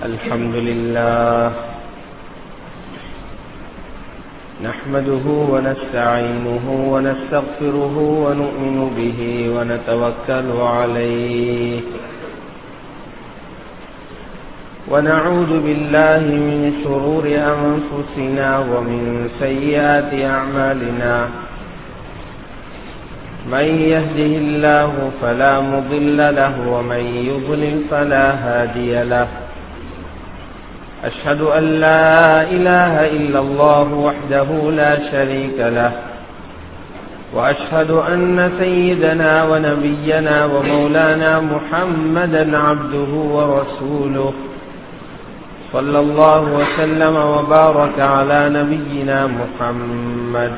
الحمد لله نحمده ونستعينه ونستغفره ونؤمن به ونتوكل عليه ونعوذ بالله من شرور أنفسنا ومن سيئات أعمالنا من يهده الله فلا مضل له ومن يضلل فلا هادي له أشهد أن لا إله إلا الله وحده لا شريك له وأشهد أن سيدنا ونبينا ومولانا محمدا عبده ورسوله صلى الله وسلم وبارك على نبينا محمد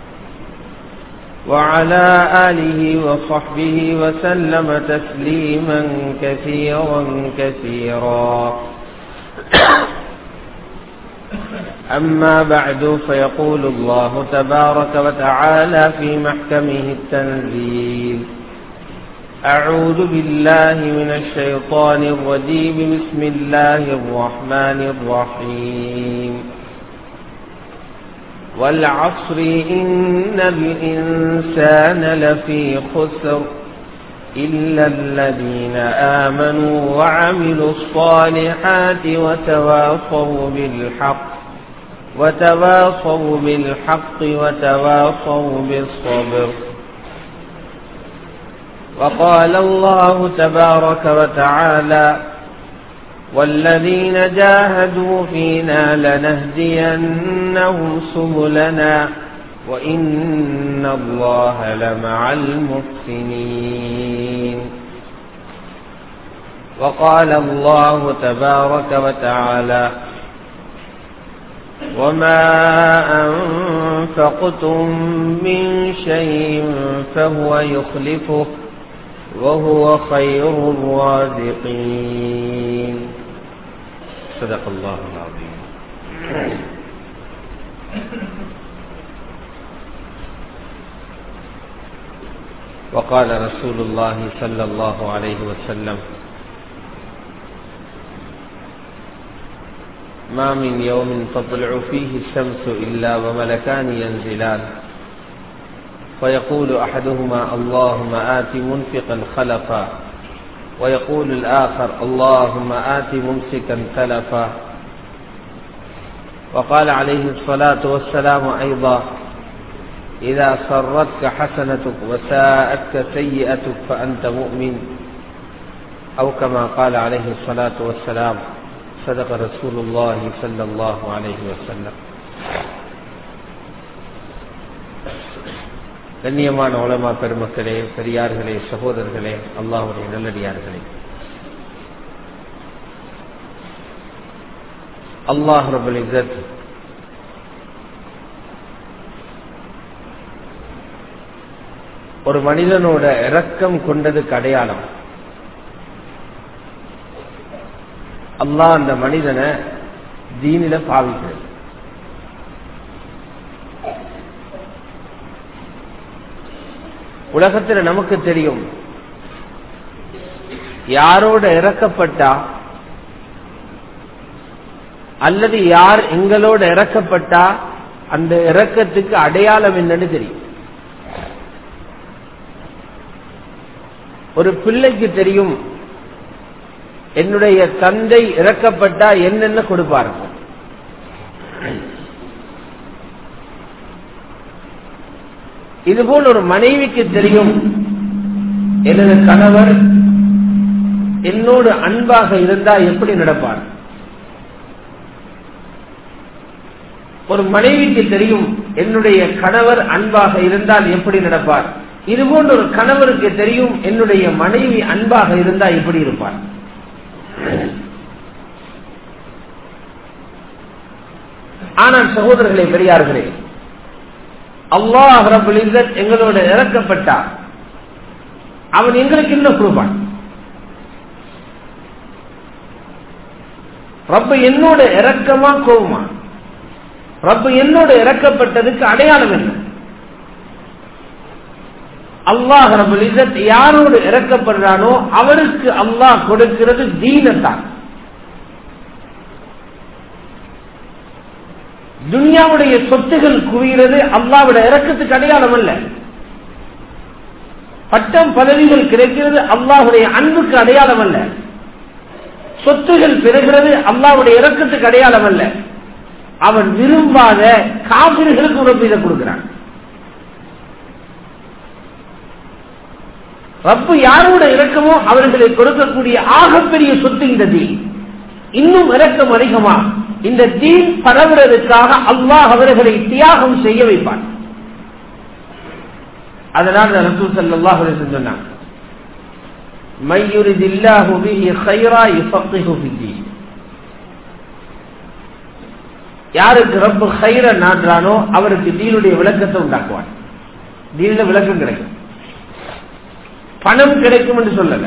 وعلى آله وصحبه وسلم تسليما كثيرا كثيرا أما بعد فيقول الله تبارك وتعالى في محكمه التنزيل أعوذ بالله من الشيطان الرجيم بسم الله الرحمن الرحيم والعصر إن الإنسان لفي خسر إلا الذين آمنوا وعملوا الصالحات وتواصوا بالحق وتواصوا بالحق وتواصوا بالصبر وقال الله تبارك وتعالى والذين جاهدوا فينا لنهدينهم سبلنا وإن الله لمع المحسنين وقال الله تبارك وتعالى وما أنفقتم من شيء فهو يخلفه وهو خير الرازقين صدق الله العظيم وقال رسول الله صلى الله عليه وسلم ما من يوم تطلع فيه الشمس إلا وملكان ينزلان فيقول أحدهما اللهم آت منفقا خلفا ويقول الآخر اللهم آت ممسكا تلفا وقال عليه الصلاة والسلام أيضا إذا سرتك حسنتك وساءتك سيئتك فأنت مؤمن أو كما قال عليه الصلاة والسلام صدق رسول الله صلى الله عليه وسلم கண்ணியமான உலமா பெருமக்களே பெரியார்களே சகோதரர்களே அல்லாஹுடைய நல்லடியார்களே அல்லாஹ் ரபுல் இசத் ஒரு மனிதனோட இரக்கம் கொண்டதுக்கு அடையாளம் அல்லாஹ் அந்த மனிதனை தீனில பாவிக்கிறது உலகத்தில் நமக்கு தெரியும் யாரோட இறக்கப்பட்டா அல்லது யார் எங்களோட இறக்கப்பட்டா அந்த இறக்கத்துக்கு அடையாளம் என்னன்னு தெரியும் ஒரு பிள்ளைக்கு தெரியும் என்னுடைய தந்தை இறக்கப்பட்டா என்னென்ன கொடுப்பார்கள் இதுபோல் ஒரு மனைவிக்கு தெரியும் எனது கணவர் என்னோடு அன்பாக இருந்தா எப்படி நடப்பார் ஒரு மனைவிக்கு தெரியும் என்னுடைய கணவர் அன்பாக இருந்தால் எப்படி நடப்பார் இதுபோன்ற ஒரு கணவருக்கு தெரியும் என்னுடைய மனைவி அன்பாக இருந்தா எப்படி இருப்பார் ஆனால் சகோதரர்களே பெரியார்களே அல்லாஹ் ரபுல் இஸ்ஸத் எங்களோட இறக்கப்பட்டார் அவன் எங்களுக்கு என்ன கொடுப்பான் ரப்ப என்னோட இறக்கமா கோவமா ரப்ப என்னோட இறக்கப்பட்டதுக்கு அடையாளம் என்ன அல்லாஹ் ரபுல் இஸ்ஸத் யாரோடு இறக்கப்படுறானோ அவருக்கு அல்லாஹ் கொடுக்கிறது தீனத்தான் துன்யாவுடைய சொத்துகள் குவிகிறது அல்லாவோட இறக்கத்துக்கு அடையாளம் அல்ல பட்டம் பதவிகள் கிடைக்கிறது அல்லாஹுடைய அன்புக்கு அடையாளம் அல்ல சொத்துகள் பெறுகிறது அல்லாவுடைய இறக்கத்துக்கு அடையாளம் அல்ல அவன் விரும்பாத காவிர்களுக்கு உணவு இதை கொடுக்கிறான் ரப்பு யாரோட இறக்கமோ அவர்களை கொடுக்கக்கூடிய ஆகப்பெரிய சொத்து இந்த தீன் இன்னும் இறக்கம் அதிகமா இந்த தீன் பரவுறதுக்காக அல்லாஹ் அவர்களை தியாகம் செய்ய வைப்பான் அதனால் ரசூல் சல்லாஹ் சொன்னாங்க மையுரிதில்லாஹு பிஹி கைரா யுஃபக்கிஹு ஃபித்தீன் யாருக்கு ரப்பு ஹைர நாடுறானோ அவருக்கு தீனுடைய விளக்கத்தை உண்டாக்குவான் தீனில விளக்கம் கிடைக்கும் பணம் கிடைக்கும் என்று சொல்லல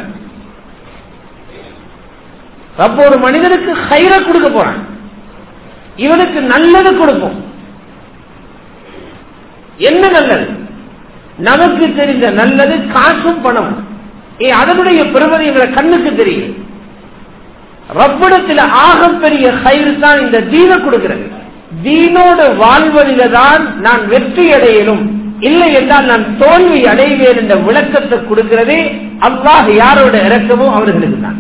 ரப்ப ஒரு மனிதனுக்கு ஹைர கொடுக்க போறான் இவனுக்கு நல்லது கொடுப்போம் என்ன நல்லது நமக்கு தெரிந்த நல்லது காசும் பணமும் ஏ அதனுடைய பெருமதி எங்களை கண்ணுக்கு தெரியும் ரப்பிடத்தில் ஆகப்பெரிய கயிறு தான் இந்த தீன கொடுக்கிறது தீனோடு வாழ்வதில தான் நான் வெற்றி அடையலும் இல்லை என்றால் நான் தோல்வி அடைவேன் என்ற விளக்கத்தை கொடுக்கிறதே அல்லாஹ் யாரோட இறக்கமோ அவர்களுக்கு தான்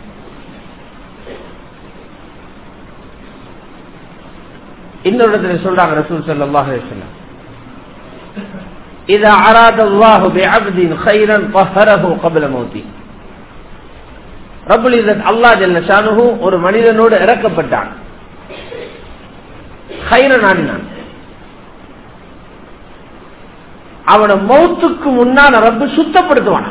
இன்னொரு இடத்துல சொல்றாங்க ரசூல் சல்லாஹ் சொல்லம் إذا أراد الله بعبد خيرا طهره قبل موته ரபுல் இசத் அல்லா ஜல்ல ஷானுஹு ஒரு மனிதனோடு இறக்கப்பட்டான் ஹைர நாடினான் அவனை மௌத்துக்கு முன்னால ரப்பு சுத்தப்படுத்துவான்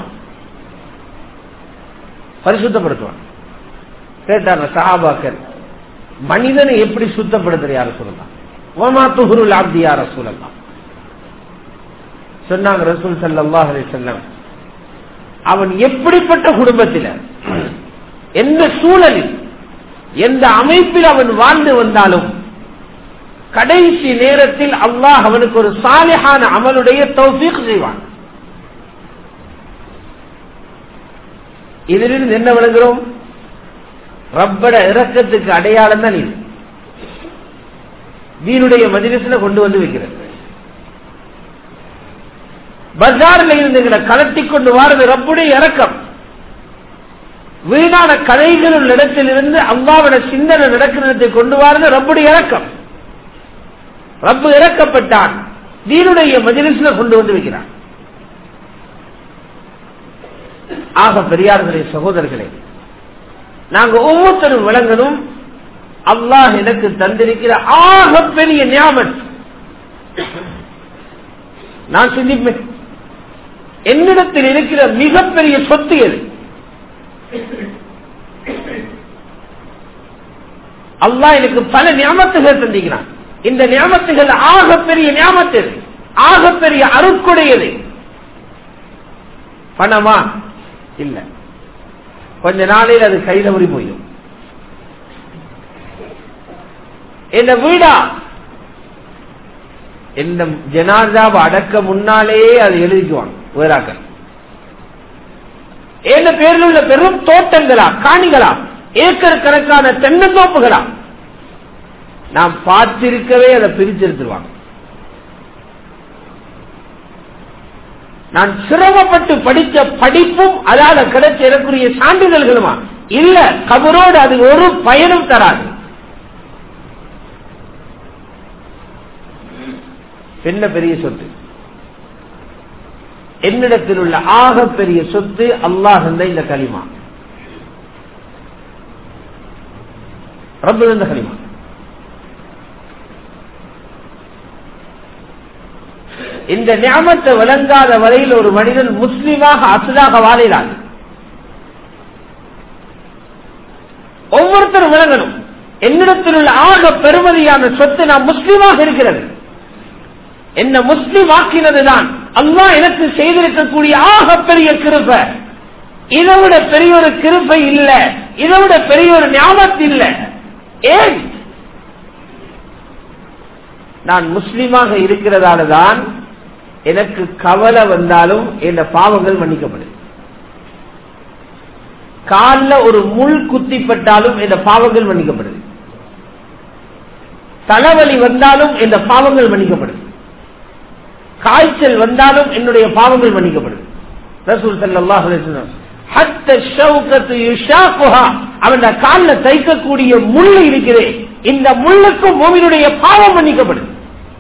பரிசுத்தப்படுத்துவான் கேட்டாங்க சஹாபாக்கள் மனிதனை எப்படி சுத்தப்படுத்துற யார சொல்லலாம் ஓமா துஹுருல் ஆப்தி யார சொல்லலாம் சொன்னாங்க ரசூல் சல்லாஹ் அலி சொல்லம் அவன் எப்படிப்பட்ட குடும்பத்தில் எந்த சூழலில் எந்த அமைப்பில் அவன் வாழ்ந்து வந்தாலும் கடைசி நேரத்தில் அல்லாஹ் அவனுக்கு ஒரு சாலிஹான அமலுடைய தௌஃபீக் செய்வான் இதிலிருந்து என்ன விளங்குகிறோம் ரப்பட இறக்கத்துக்கு அடையாளம் தான் இது தீனுடைய மதிரசில கொண்டு வந்து வைக்கிறது பஜாரில் இருந்து கலட்டி கொண்டு வாரது ரப்புடைய இறக்கம் வீணான கதைகள் உள்ள இடத்திலிருந்து அல்லாவோட சிந்தனை நடக்கிறதை கொண்டு வாரது ரப்புடைய இறக்கம் ரப்பு இறக்கப்பட்டான் தீனுடைய மஜிலிஸ்ல கொண்டு வந்து வைக்கிறான் ஆக பெரியார்களே சகோதரர்களே நாங்க ஒவ்வொருத்தரும் விளங்கணும் அல்லாஹ் எனக்கு தந்திருக்கிற ஆக பெரிய ஞாபகம் நான் சிந்திப்பேன் என்னிடத்தில் இருக்கிற மிகப்பெரிய சொத்து எது அல்லா எனக்கு பல ஞாபகத்துகள் தந்திக்கிறான் இந்த ஞாபகத்துகள் ஆகப்பெரிய ஞாபகத்து எது ஆகப்பெரிய அருட்கொடையது பணமா இல்ல கொஞ்ச நாளையில் அது கையில உரி போயிடும் என்ன வீடா இந்த ஜனாதாவை அடக்க முன்னாலே அது எழுதிக்குவாங்க வேறாக்கள் ஏழு பேரில் உள்ள பெரும் தோட்டங்களா காணிகளா ஏக்கர் கணக்கான தென்னந்தோப்புகளா நாம் பார்த்திருக்கவே அதை பிரிச்செடுத்துருவாங்க நான் சிரமப்பட்டு படித்த படிப்பும் அதால கிடைச்ச எனக்குரிய சான்றிதழ்களுமா இல்ல கபரோடு அது ஒரு பயனும் தராது என்ன பெரிய சொத்து என்னிடத்தில் உள்ள ஆக பெரிய சொத்து அல்லாஹ் இந்த களிமா ரப்பு இந்த களிமா இந்த ஞாபகத்தை விளங்காத வரையில் ஒரு மனிதன் முஸ்லீமாக அசுதாக வாழிடாது ஒவ்வொருத்தரும் விளங்கணும் என்னிடத்தில் உள்ள ஆக பெருமதியான சொத்து நான் முஸ்லீமாக இருக்கிறது என்ன முஸ்லீம் ஆக்கினதுதான் அல்லா எனக்கு செய்திருக்கக்கூடிய ஆக பெரிய கிருப்ப இதை விட பெரிய ஒரு கிருப்பை இல்ல இதை விட பெரிய ஒரு ஞாபகத்து இல்ல ஏன் நான் முஸ்லீமாக இருக்கிறதால தான் எனக்கு கவலை வந்தாலும் என் பாவங்கள் மன்னிக்கப்படும் காலில் ஒரு முள் குத்திப்பட்டாலும் என் பாவங்கள் மன்னிக்கப்படுது தலைவலி வந்தாலும் இந்த பாவங்கள் மன்னிக்கப்படுது காய்ச்சல் வந்தாலும் என்னுடைய பாவங்கள் மன்னிக்கப்படுது ரசூல் சல்லாஹ் அவன் காலில் தைக்கக்கூடிய முள்ளு இருக்கிறேன் இந்த முள்ளுக்கும் மூவினுடைய பாவம் மன்னிக்கப்படுது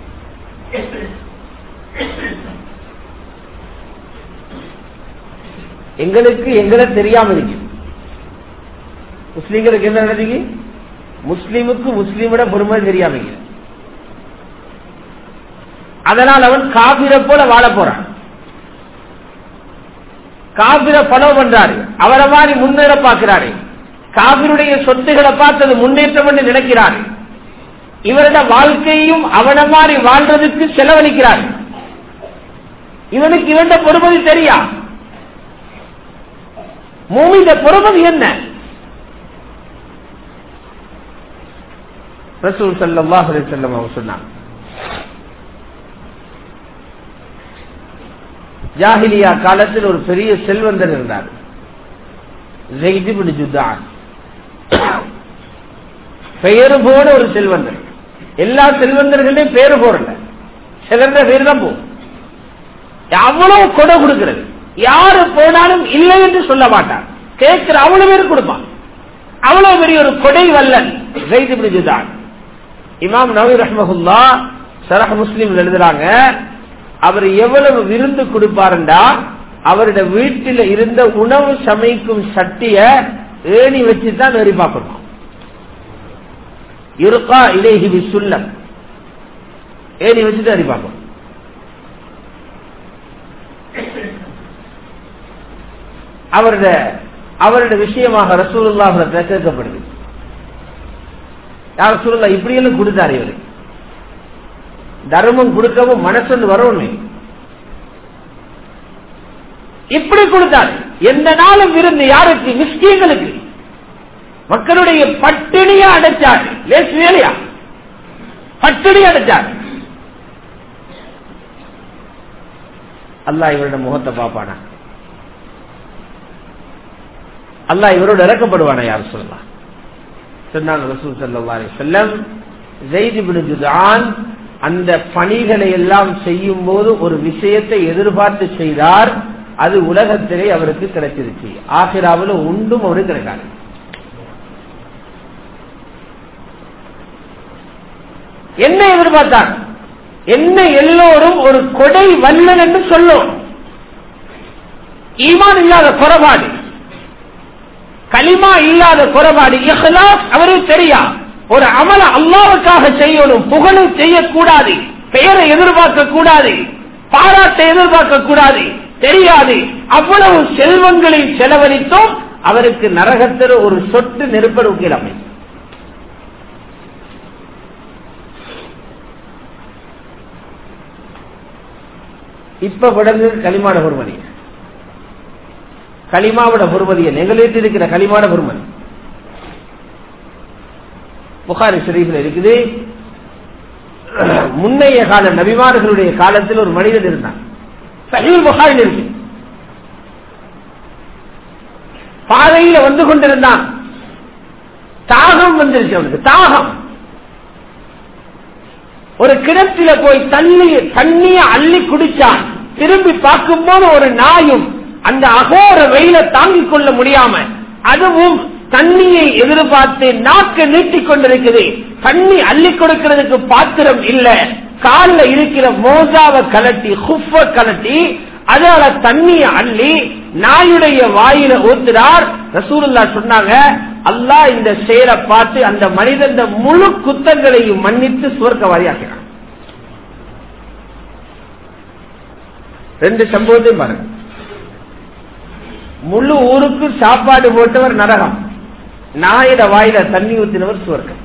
எங்களுக்கு எங்களை தெரியாம இருக்கு முஸ்லீம்களுக்கு என்ன நடந்தீங்க முஸ்லீமுக்கு முஸ்லீமோட பொறுமை தெரியாம இருக்கு அதனால் அவன் காபிர போல வாழ போறான் காபிர பலோ பண்றாரு அவரை மாதிரி முன்னேற பார்க்கிறாரு காபிருடைய சொத்துக்களை பார்த்தது முன்னேற்றம் என்று நினைக்கிறாரு இவரோட வாழ்க்கையும் அவனை மாதிரி வாழ்றதுக்கு செலவழிக்கிறார் இவனுக்கு இவன் பொறுமதி தெரியா மூமித பொறுமதி என்ன ரசூல் சல்லாஹ் செல்லம் அவங்க சொன்னாங்க ஜாகிலியா காலத்தில் ஒரு பெரிய செல்வந்தர் இருந்தார் ஜெய்திபின் பெயர் போட ஒரு செல்வந்தர் எல்லா செல்வந்தர்களையும் பேரு போறல சிறந்த பேர் தான் போகும் அவ்வளவு கொடை கொடுக்கிறது யாரு போனாலும் இல்லை என்று சொல்ல மாட்டார் கேட்கிற அவ்வளவு பேர் கொடுப்பான் அவ்வளவு பெரிய ஒரு கொடை வல்லன் ஜெய்திபின் இமாம் நவி ரஹ்மஹுல்லா சரஹ் முஸ்லீம் எழுதுறாங்க அவர் எவ்வளவு விருந்து கொடுப்பாருண்டா அவருடைய வீட்டில் இருந்த உணவு சமைக்கும் சட்டிய ஏணி வச்சுதான் ஏறி பார்க்கணும் இருக்கா இலேஹி விசுல்லம் ஏணி வச்சுட்டு ஏறி பார்க்கணும் அவருடைய அவருடைய விஷயமாக ரசூலுல்லாஹ் கேட்கப்படுது யார் ரசூலுல்லா இப்படியெல்லாம் கொடுத்தாரு இவரு தர்மம் கொடுக்கவும் மனசு வரணும் இப்படி கொடுத்தாரு எந்த நாளும் விருந்து யாருக்கு மிஸ்கியங்களுக்கு மக்களுடைய பட்டினியா அடைச்சார் லேசு வேலையா பட்டினி அடைச்சார் அல்லா இவரோட முகத்தை பார்ப்பானா அல்லா இவரோட இறக்கப்படுவானா யார் சொல்லலாம் சொன்னாங்க ரசூல் சல்லா செல்லம் ஜெய்திபின் அந்த பணிகளை எல்லாம் செய்யும் போது ஒரு விஷயத்தை எதிர்பார்த்து செய்தார் அது உலகத்திலே அவருக்கு கிடைச்சிருச்சு ஆசிராவில் உண்டும் அவருக்கு கிடைக்காது என்ன எதிர்பார்த்தார் என்ன எல்லோரும் ஒரு கொடை வல்லன் என்று சொல்லும் ஈமான் இல்லாத குறைபாடு களிமா இல்லாத குறைபாடு இஹ்லாஸ் அவருக்கு தெரியா ஒரு அமல அல்லாவுக்காக செய்யணும் புகழும் செய்யக்கூடாது பெயரை எதிர்பார்க்க கூடாது பாராட்டை எதிர்பார்க்க கூடாது தெரியாது அவ்வளவு செல்வங்களை செலவழித்தும் அவருக்கு நரகத்தில் ஒரு சொட்டு நெருப்படு கீழமை இப்ப விடங்கு களிமான பொறுமதி களிமாவோட பொறுமதியை நெகலேற்றி இருக்கிற களிமான பொறுமதி புகாரி ஷரீஃபில் இருக்குது முன்னைய கால நபிமார்களுடைய காலத்தில் ஒரு மனிதன் இருந்தான் சஹீல் புகாரில் இருக்கு பாதையில வந்து கொண்டிருந்தான் தாகம் வந்துருச்சு அவனுக்கு தாகம் ஒரு கிணற்றில போய் தண்ணி தண்ணிய அள்ளி குடிச்சான் திரும்பி பார்க்கும்போது ஒரு நாயும் அந்த அகோர வெயில தாங்கிக் கொள்ள முடியாம அதுவும் தண்ணியை எதிர்பார்த்து நாக்க நீட்டிக் கொண்டிருக்குது தண்ணி அள்ளி கொடுக்கிறதுக்கு பாத்திரம் இல்ல காலில் இருக்கிற மோசாவை கலட்டி குஃப கலட்டி அதால தண்ணிய அள்ளி நாயுடைய வாயில ஊத்துறார் ரசூலுல்லா சொன்னாங்க அல்லாஹ் இந்த செயலை பார்த்து அந்த மனிதன் முழு குத்தங்களையும் மன்னித்து சுவர்க்கவாதியாக்கிறான் ரெண்டு சம்பவத்தையும் பாருங்க முழு ஊருக்கு சாப்பாடு போட்டவர் நரகம் நாயிட வாயில தண்ணி ஊத்தினவர் சுவர்க்கம்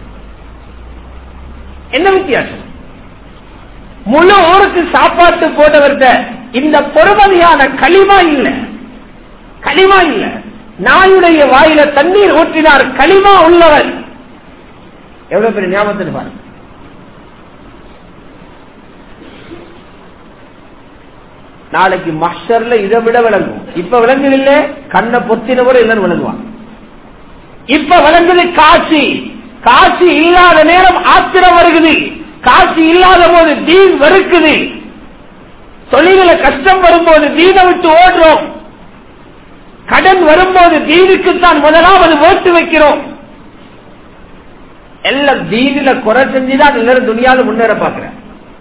என்ன வித்தியாசம் முழு ஊருக்கு சாப்பாட்டு போட்டவர்கிட்ட இந்த பொறுமதியான களிமா இல்ல களிமா இல்ல நாயுடைய வாயில தண்ணீர் ஊற்றினார் களிமா உள்ளவர் எவ்வளவு பெரிய ஞாபகத்தில் பாருங்க நாளைக்கு மஷர்ல இதை விட விளங்கும் இப்ப விளங்குதில்லை கண்ணை பொத்தினவர் எல்லாரும் விளங்குவான் இப்ப விளங்குது காட்சி காசு இல்லாத நேரம் ஆத்திரம் வருகுது காசு இல்லாத போது தீன் வெறுக்குது தொழில கஷ்டம் வரும்போது தீனை விட்டு ஓடுறோம் கடன் வரும்போது தீனுக்குத்தான் முதலாவது ஓட்டு வைக்கிறோம் எல்லாம் தீனில குறை செஞ்சுதான் எல்லாரும் துணியால முன்னேற பாக்குறேன்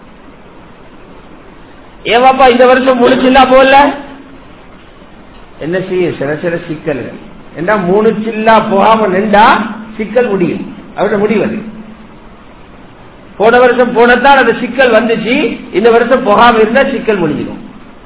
ஏவாப்பா இந்த வருஷம் முடிச்சில்லா போல என்ன செய்ய சில சில சிக்கல்கள் என்ன மூணு சில்லா போகாம நின்றா சிக்கல் முடியும் அவரோட முடிவது போன வருஷம் போனதான் அந்த சிக்கல் வந்துச்சு இந்த வருஷம் போகாம இருந்தா சிக்கல் முடிஞ்சிடும்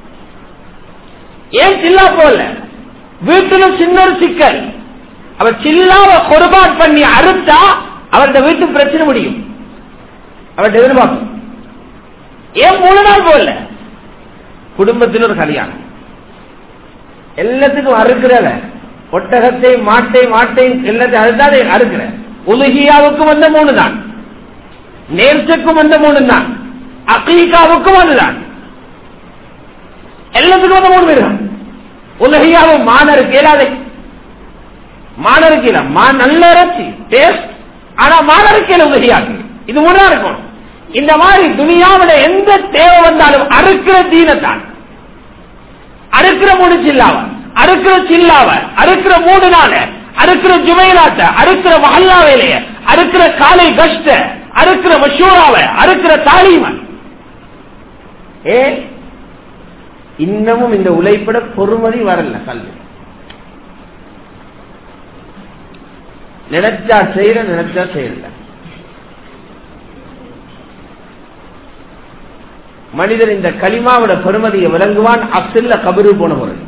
ஏன் சில்லா போல வீட்டுல சின்ன ஒரு சிக்கல் அவர் சில்லாவ குர்பான் பண்ணி அறுத்தா அவருடைய வீட்டு பிரச்சனை முடியும் அவருடைய எதிர்பார்க்கும் ஏன் மூணு நாள் போல குடும்பத்தில் ஒரு கல்யாணம் எல்லாத்துக்கும் அறுக்கிறத ஒட்டகத்தை மாட்டை மாட்டை எல்லாத்தையும் அதுதான் அறுக்கிற உலுகியாவுக்கும் வந்த மூணு தான் நேர்ச்சக்கும் வந்த மூணு தான் அகீகாவுக்கும் அதுதான் எல்லாத்துக்கும் வந்த மூணு பேர் தான் உலகியாவும் மானரு கேளாதே மானரு கீழ மா நல்ல இறைச்சி டேஸ்ட் ஆனா மானரு கீழ உலகியாக்கு இது ஒன்றா இருக்கும் இந்த மாதிரி துணியாவோட எந்த தேவை வந்தாலும் அறுக்கிற தீனத்தான் அறுக்கிற மூணு சில்லாவ அறுக்கிற சில்லாவ அறுக்கிற மூணு நாள அறுக்கிற ஜுமைலாத்த அறுக்கிற மஹல்லா வேலைய அறுக்கிற காலை கஷ்ட அறுக்கிற மஷூராவ அறுக்கிற தாலீம ஏ இன்னமும் இந்த உழைப்பட பொறுமதி வரல கல்வி நினைச்சா செய்யற நினைச்சா செய்யல மனிதன் இந்த களிமாவோட பெருமதியை விளங்குவான் அப்சில்ல கபரு போன முறை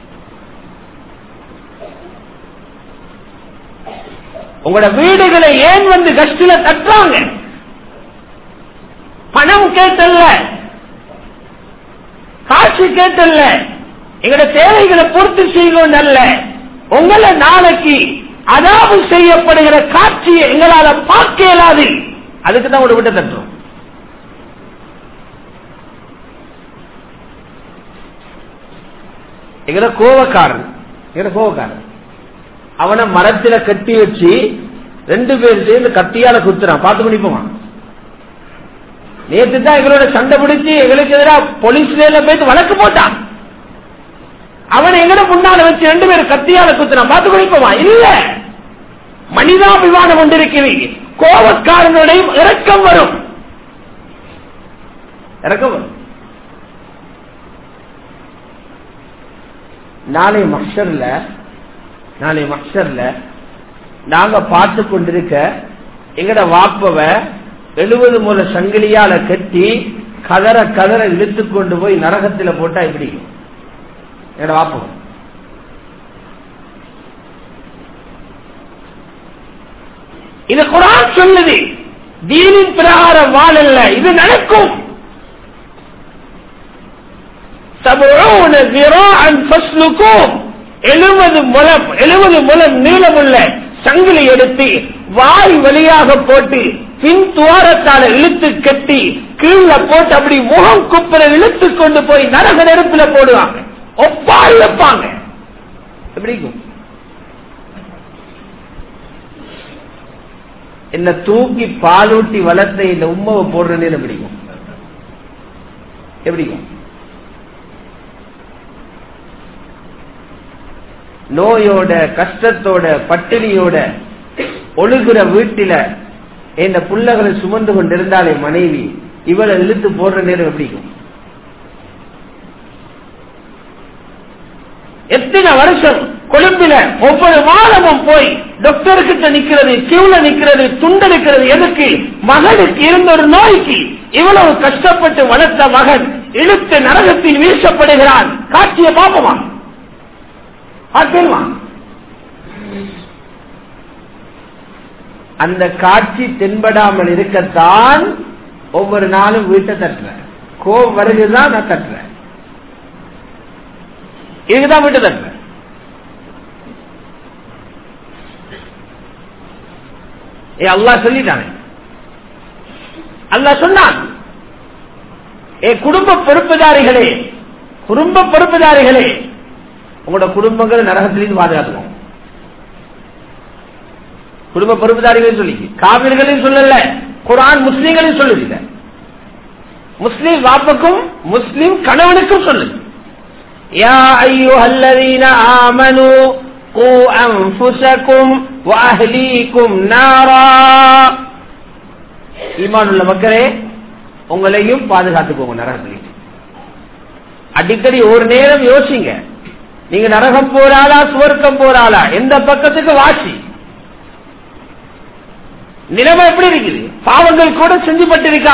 உங்களோட வீடுகளை ஏன் வந்து கஷ்டில தட்டுறாங்க பணம் கேட்டல்ல காட்சி கேட்டல்ல எங்களோட தேவைகளை பூர்த்தி செய்யணும் அல்ல உங்களை நாளைக்கு அதாவது செய்யப்படுகிற காட்சியை எங்களால பார்க்க இயலாது அதுக்கு தான் ஒரு விட்ட தட்டுறோம் எங்கட கோவக்காரன் எங்கட கோவக்காரன் அவனை மரத்துல கட்டி வச்சு ரெண்டு பேர் சேர்ந்து கத்தியால குத்துறான் பார்த்து பண்ணிப்போமா நேற்று தான் எங்களோட சண்டை பிடிச்சு எங்களுக்கு எதிராக போலீஸ் போயிட்டு வழக்கு போட்டான் அவனை எங்கட முன்னால வச்சு ரெண்டு பேரும் கத்தியால குத்துறான் பார்த்து பண்ணிப்போமா இல்ல மனிதாபிமானம் கொண்டிருக்கிறது கோவக்காரனுடைய இறக்கம் வரும் இறக்கம் வரும் நாளை மக்சர்ல நாளை மக்சர்ல நாங்க பார்த்து கொண்டிருக்க எங்கட வாப்பவ எழுபது முறை சங்கிலியால கட்டி கதற கதற இழுத்து கொண்டு போய் நரகத்துல போட்டா எப்படி எங்கட வாப்பவ இது குரான் சொல்லுது தீனின் பிரகாரம் வாழல்ல இது நடக்கும் சபுன விரான் ஃபஸ்லுக்கும் எழுபது முலம் எழுபது முலம் நீளமுள்ள சங்கிலி எடுத்து வாய் வழியாக போட்டு பின் துவாரத்தால இழுத்து கட்டி கீழே போட்டு அப்படி முகம் குப்புற இழுத்து கொண்டு போய் நரக நெருப்புல போடுவாங்க ஒப்பா இழுப்பாங்க எப்படிக்கும் என்ன தூக்கி பாலூட்டி வளர்த்த இந்த உமாவை போடுறேன்னு எப்படிக்கும் எப்படிக்கும் நோயோட கஷ்டத்தோட பட்டினியோட ஒழுகுற வீட்டில இந்த புள்ளகளை சுமந்து கொண்டிருந்தாலே மனைவி இவளை இழுத்து போடுற நேரம் எப்படிக்கும் எத்தனை வருஷம் கொழும்பில ஒவ்வொரு மாதமும் போய் டாக்டர் கிட்ட நிக்கிறது கியூல நிக்கிறது துண்டெடுக்கிறது எதுக்கு மகனுக்கு இருந்த ஒரு நோய்க்கு இவ்வளவு கஷ்டப்பட்டு வளர்த்த மகன் இழுத்து நரகத்தில் வீசப்படுகிறான் காட்சியை பார்ப்போமா பார்க்கணுமா அந்த காட்சி தென்படாமல் இருக்கத்தான் ஒவ்வொரு நாளும் வீட்டை தட்டுறேன் கோவம் வருதுதான் நான் தட்டுறேன் இதுக்குதான் வீட்டை தட்டுறேன் ஏ அல்லா சொல்லிட்டானே அல்லா சொன்னான் ஏ குடும்ப பொறுப்புதாரிகளே குடும்ப பொறுப்புதாரிகளே உங்களோட குடும்பங்கள் நரகத்திலிருந்து பாதுகாத்துக்கோங்க குடும்ப பொறுப்புதாரிகளையும் சொல்லி காவிர்களையும் சொல்லல குரான் முஸ்லீம்களையும் சொல்லுது முஸ்லீம் வாப்புக்கும் முஸ்லீம் கணவனுக்கும் சொல்லுது யா ஐயுஹல்லதீன ஆமனு قوا أنفسكم وأهليكم نارا ஈமான் உள்ள மக்களே உங்களையும் பாதுகாத்துக்கோங்க நரகத்தில் அடிக்கடி ஒரு நேரம் யோசிங்க நீங்க நரகம் போறாளா சுவர்க்கம் போறாளா எந்த பக்கத்துக்கு வாசி நிலைமை எப்படி இருக்குது பாவங்கள் கூட செஞ்சுப்பட்டிருக்கா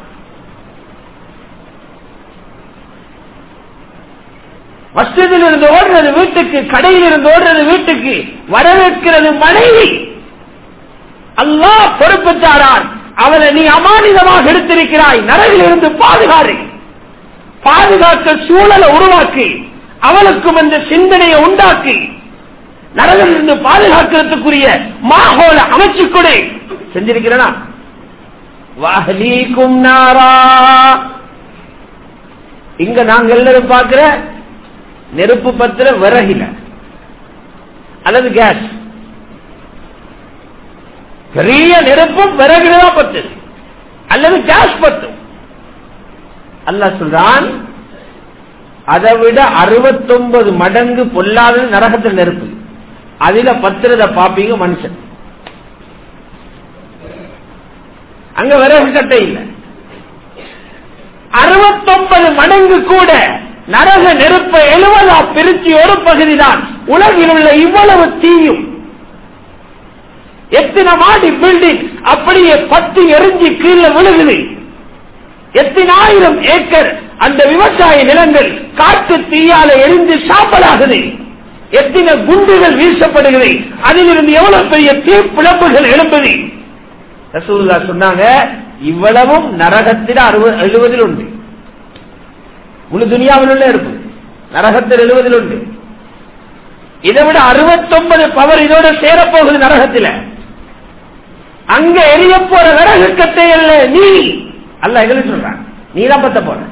மஸ்ஜிதில் இருந்து ஓடுறது வீட்டுக்கு கடையில் இருந்து ஓடுறது வீட்டுக்கு வரவேற்கிறது மனைவி அல்லாஹ் பொறுப்புத்தாரான் அவனை நீ அமானிதமாக எடுத்திருக்கிறாய் நரகில் இருந்து பாதுகாரு பாதுகாக்க சூழலை உருவாக்கி அவளுக்கும் இந்த சிந்தனையை உண்டாக்கி நரகில் இருந்து பாதுகாக்கிறதுக்குரிய மாகோல அமைச்சு கொடு செஞ்சிருக்கிறனா வாஹலீக்கும் நாரா இங்க நாங்க எல்லாரும் பார்க்கிற நெருப்பு பத்திர விறகில அல்லது கேஸ் பெரிய நெருப்பும் விறகுதான் பத்து அல்லது கேஸ் பத்தும் அல்ல சொல்றான் அதை விட அறுபத்தொன்பது மடங்கு பொல்லாத நரகத்தில் நெருப்பு அதுல பத்திரத பாப்பீங்க மனுஷன் அங்க விறகு கட்டை இல்லை அறுபத்தொன்பது மடங்கு கூட நரக நெருப்பை எழுவதா பிரிச்சு ஒரு பகுதி தான் உலகில் உள்ள இவ்வளவு தீயும் எத்தனை மாடி பில்டிங் அப்படியே பத்து எரிஞ்சு கீழே விழுகுது எத்தனை ஆயிரம் ஏக்கர் அந்த விவசாய நிலங்கள் காட்டு தீயால எரிந்து சாம்பலாகுது எத்தனை குண்டுகள் வீசப்படுகிறது அதிலிருந்து எவ்வளவு பெரிய தீப்பிழப்புகள் எழும்புது ரசூல்லா சொன்னாங்க இவ்வளவும் நரகத்தில் அறுபது எழுபதில் உண்டு முழு துனியாவில் உள்ள இருப்பு நரகத்தில் எழுபதில் உண்டு இதை விட அறுபத்தொன்பது பவர் இதோட சேரப்போகுது நரகத்தில் அங்க எரிய போற விறகு கட்டை அல்ல நீ அல்ல எங்களுக்கு சொல்றான் நீ தான் பத்த போற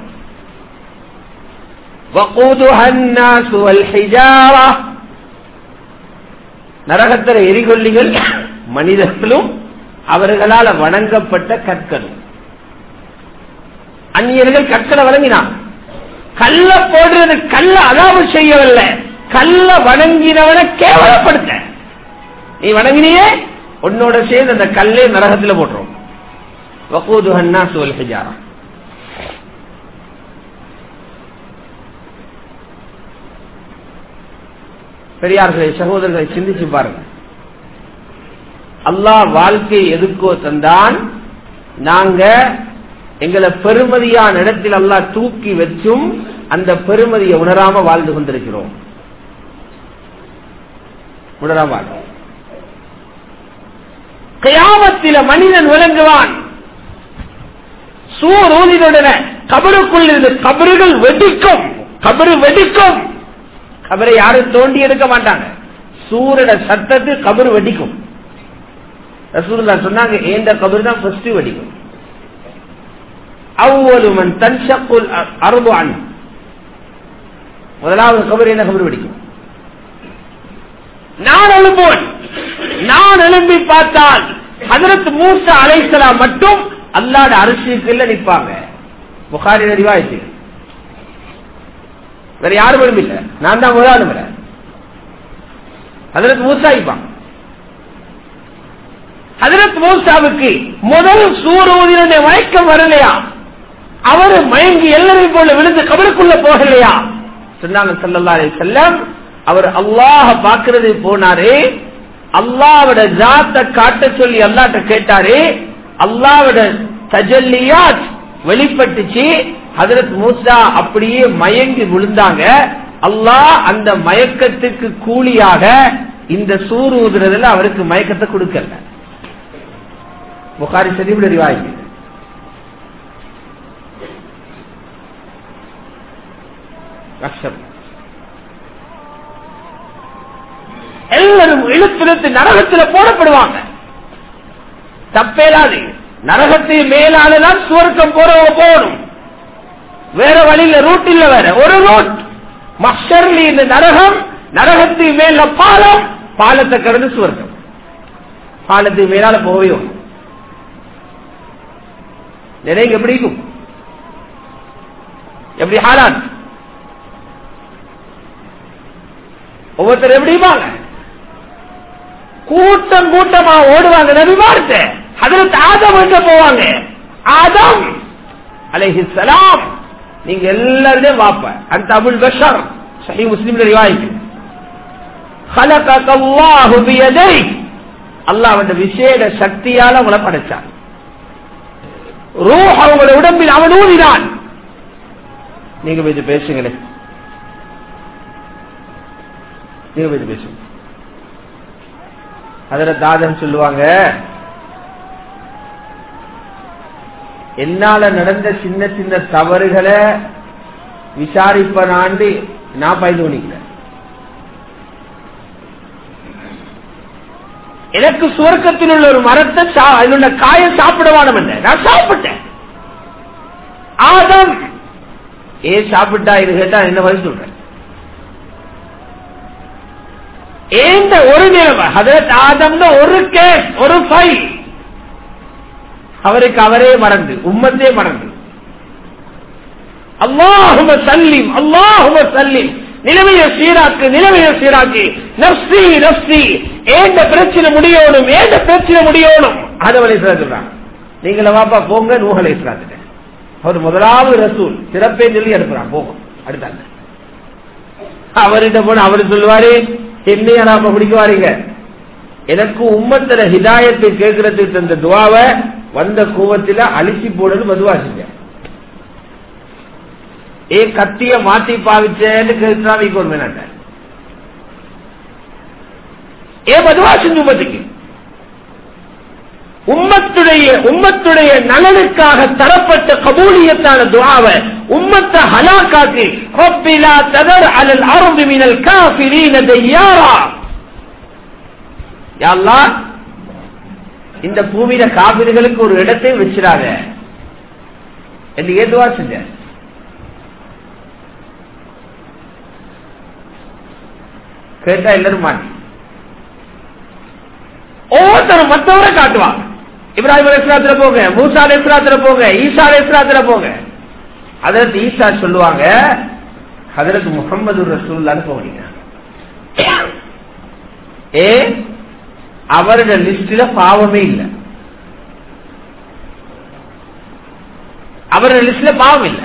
நரகத்திர எரிகொல்லிகள் மனிதர்களும் அவர்களால் வணங்கப்பட்ட கற்களும் அந்நியர்கள் கற்களை வழங்கினான் கல்ல போடுறது கல்ல அதாவது செய்யவில்லை கல்ல வணங்கினவனை கேவலப்படுத்த நீ வணங்கினியே உன்னோட சேர்ந்து அந்த கல்லே நரகத்தில் போட்டுரும் வகூதுஹன்னா சுவல் ஹிஜாரா பெரியார்களை சகோதரர்களை சிந்திச்சு பாருங்க அல்லாஹ் வாழ்க்கை எதுக்கோ தந்தான் நாங்க எங்களை பெருமதியான இடத்தில் அல்லாஹ் தூக்கி வச்சும் அந்த பெருமதியை உணராம வாழ்ந்து கொண்டிருக்கிறோம் உணராம கயாமத்தில மனிதன் விளங்குவான் சூர் ஊதினுடன கபருக்குள் இருந்து கபறுகள் வெடிக்கும் கபரு வெடிக்கும் கபரை யாரும் தோண்டி எடுக்க மாட்டாங்க சூரட சத்தத்து கபரு வெடிக்கும் ரசூல்லா சொன்னாங்க ஏந்த கபர் தான் ஃபர்ஸ்ட் வெடிக்கும் அவ்வொருவன் தன் சக்குல் அருபு அன் முதலாவது கபர் என்ன கபர் வெடிக்கும் நான் எழும்புவன் நான் எழும்பி பார்த்தால் அதற்கு மூசா அலைசலாம் மட்டும் அல்லாட அரசுக்குள்ள நிற்பாங்க புகாரி அறிவாயிச்சு வேற யாரும் எழும்பில்ல நான் தான் முதலாளி அதற்கு மூசா இப்பாங்க ஹதரத் மூசாவுக்கு முதல் சூரோதின மயக்கம் வரலையா அவரு மயங்கி எல்லாரையும் போல விழுந்து கபருக்குள்ள போகலையா சொன்னாங்க சல்லல்லா செல்லம் அவர் அல்லாஹ பாக்குறது போனாரு அல்லாவோட ஜாத்த காட்ட சொல்லி அல்லாட்ட கேட்டாரு அல்லாவோட தஜல்லியாத் வெளிப்பட்டுச்சு ஹதரத் மூசா அப்படியே மயங்கி விழுந்தாங்க அல்லாஹ் அந்த மயக்கத்துக்கு கூலியாக இந்த சூறு ஊதுறதுல அவருக்கு மயக்கத்தை கொடுக்கல புகாரி ஷரீஃப்ல ரிவாயத் கஷ்டம் எல்லாரும் இழுத்திழுத்து நரகத்தில் போடப்படுவாங்க தப்பேலாது நரகத்தில் மேலாலதான் சுவர்க்கம் போறவங்க போகணும் வேற வழியில ரூட் இல்ல வேற ஒரு ரூட் மஷர்லி இந்த நரகம் நரகத்தின் மேல பாலம் பாலத்தை கடந்து சுவர்க்கம் காலத்துக்கு மேலால போகவே நிறைய எப்படி இருக்கும் எப்படி ஹாலாத் ஒவ்வொருத்தர் எப்படி இருப்பாங்க கூட்டம் கூட்டமா ஓடுவாங்க நபிமார்த்த அதற்கு ஆதம் எங்க போவாங்க ஆதம் அலைஹிஸ்ஸலாம் நீங்க எல்லாருமே வாப்ப அந்த அபுல் பஷர் சஹி முஸ்லிம்ல ரிவாய்க்கு خلقك الله بيديك அல்லாஹ் அவன் விசேட சக்தியால உங்களை படைச்சான் ரூஹ் அவங்களோட உடம்பில் அவன் ஊதினான் நீங்க போய் பேசுங்களே நீங்க போய் பேசுங்க அதுல தாதன் சொல்லுவாங்க என்னால நடந்த சின்ன சின்ன தவறுகளை விசாரிப்பனாண்டு நான் பயந்து பண்ணிக்கல எனக்கு சுவர்க்கத்தில் உள்ள ஒரு மரத்தை சா- அதில் உள்ள காய சாப்பிடவானம் என்ன நான் சாப்பிட்டேன் ஆதம் ஏன் சாப்பிட்டா இது கேட்டா என்ன பதில் சொல்றேன் ஏந்த ஒரு நிலைமை ஹதரத் ஆதம்னு ஒரு கேஸ் ஒரு ஃபைல் அவருக்கு அவரே மறந்து உம்மத்தே மறந்து அல்லாஹும சல்லிம் அல்லாஹும சல்லிம் நிலைமையை சீராக்கு நிலைமையை சீராக்கி நப்சி நப்சி ஏந்த பிரச்சனை முடியணும் ஏந்த பிரச்சனை முடியணும் ஆதவலை சொல்றாங்க நீங்கள வாப்பா போங்க நூகலை சொல்றாங்க அவர் முதலாவது ரசூல் சிறப்பே சொல்லி அனுப்புறான் போங்க அடுத்தாங்க அவர்கிட்ட போன அவர் சொல்லுவாரு என்னையா நாம பிடிக்க வாரீங்க எனக்கு உம்மத்துல ஹிதாயத்தை கேட்கறதுக்கு தந்த துவாவை வந்த கோவத்தில அழிச்சு போடுறது மதுவா செஞ்சேன் ஏ கத்திய மாத்தி பாவிச்சேன்னு கேட்டாவிக்கு ஒரு மேனாட்ட ஏ மதுவா செஞ்சு உம்மத்துக்கு உம்மத்துடைய உம்மத்துடைய நலனுக்காக தரப்பட்ட கபூலியத்தான துவாவை உம்மத்தை ஹலாக்காக்கி ரப்பிலா ததர் அலல் அரும்பு மினல் காஃபிரீன தையாரா யா அல்லாஹ், இந்த பூமியில காபிர்களுக்கு ஒரு இடத்தை வச்சிடாத என்று ஏதுவா செஞ்ச கேட்டா எல்லாரும் மாட்டி ஒவ்வொருத்தரும் மற்றவரை காட்டுவாங்க இப்ராஹிம் அலிஸ்லாத்துல போங்க மூசா அலிஸ்லாத்துல போங்க ஈசா அலிஸ்லாத்துல போங்க அதற்கு ஈசா சொல்லுவாங்க அதற்கு முகமது ரசூல்லான்னு போனீங்க ஏ அவருடைய லிஸ்ட்ல பாவமே இல்லை அவருடைய லிஸ்ட்ல பாவம் இல்லை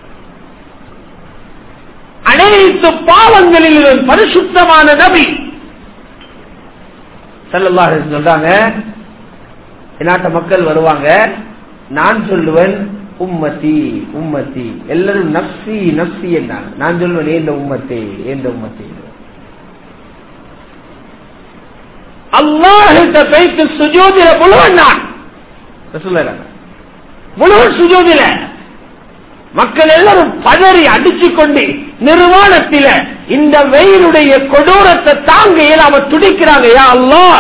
அனைத்து பாவங்களிலும் பரிசுத்தமான நபி ஸல்லல்லாஹு அலைஹி சொல்றாங்க நாட்ட மக்கள் வருவாங்க நான் சொல்லுவேன் உம்மத்தி உம்மத்தி எல்லாரும் நப்சி நப்சி என்றாங்க நான் சொல்லுவேன் ஏந்த உம்மத்தே ஏந்த உம்மத்தே அல்லாஹிட்ட பேச்சு சுஜூதில முழுவன் நான் ரசூலுல்லாஹ் முழுவன் சுஜூதில மக்கள் எல்லாரும் பதறி அடிச்சு கொண்டு நிர்வாணத்தில இந்த வெயிலுடைய கொடூரத்தை தாங்க இயலாம துடிக்கிறாங்க யா அல்லாஹ்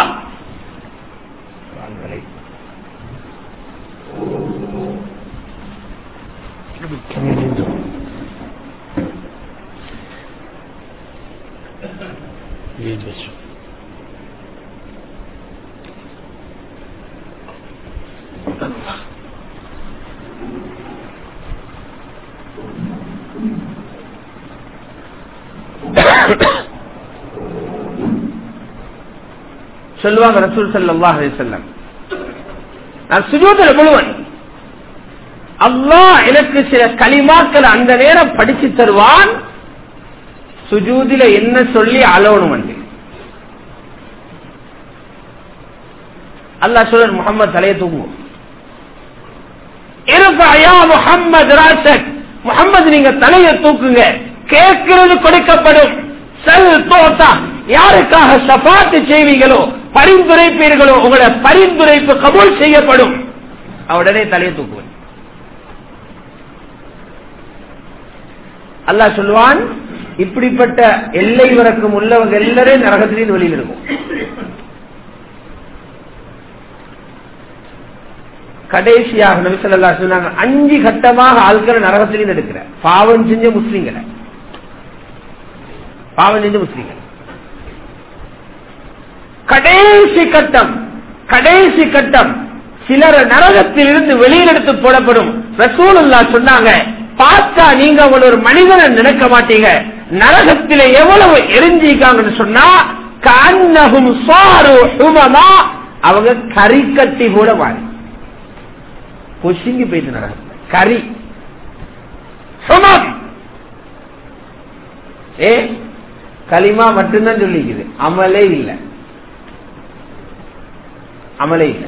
சொல்லுவாங்க ரசூல் ஸல்லல்லாஹு அலைஹி வஸல்லம் நான் சுஜூதில் முழுவன் அல்லாஹ் எனக்கு சில களிமாக்கள் அந்த நேரம் படிச்சு தருவான் சுஜூதில என்ன சொல்லி அலோணும் என்று அல்லாஹ் சொல்ற முகமது தலையை தூங்கும் முகம்மது ராசக் முகம்மது நீங்க தலையை தூக்குங்க கேட்கிறது கொடுக்கப்படும் செல் தோத்தா யாருக்காக சபாத்து செய்வீங்களோ பரிந்துரைப்பீர்களோ உங்களோட பரிந்துரைப்பு கபூல் செய்யப்படும் உடனே தலையை தூக்குவேன் அல்லாஹ் சொல்லுவான் இப்படிப்பட்ட எல்லை வரைக்கும் உள்ளவங்க எல்லாரும் நரகத்திலிருந்து வெளியில் இருக்கும் கடைசியாக நபி ஸல்லல்லாஹு அலைஹி சொன்னாங்க அஞ்சு கட்டமாக ஆட்கள் நரகத்திலிருந்து எடுக்கிற பாவம் செஞ்ச முஸ்லீம்களை பாவம் செஞ்ச முஸ்லீம்கள் கடைசி கட்டம் கடைசி கட்டம் சிலர் நரகத்தில் இருந்து வெளியில் எடுத்து போடப்படும் ரசூலுல்லா சொன்னாங்க பார்த்தா நீங்க அவங்கள ஒரு மனிதனை நினைக்க மாட்டீங்க நரகத்தில எவ்வளவு எரிஞ்சிருக்காங்கன்னு சொன்னா கண்ணகும் சாரு ஹுமமா அவங்க கறி கட்டி கூட வாங்க பொசுங்கி போயிட்டு நரகம் கறி சுமம் ஏ களிமா மட்டும்தான் சொல்லிக்குது அமலே இல்லை அமலே இல்லை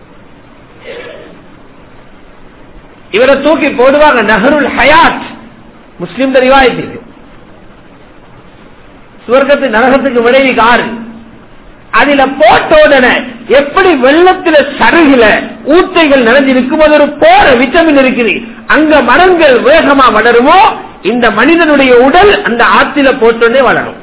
இவரை தூக்கி போடுவாங்க நகருல் ஹயாத் முஸ்லிம் ரிவாயத்துக்கு சுவர்க்கத்து நரகத்துக்கு விளைவி ஆறு அதுல போட்ட உடனே எப்படி வெள்ளத்துல சருகுல ஊத்தைகள் நிறைஞ்சிருக்கும் அது ஒரு போற விட்டமின் இருக்குது அங்க மரங்கள் வேகமா வளருமோ இந்த மனிதனுடைய உடல் அந்த ஆத்தில போட்டோடனே வளரும்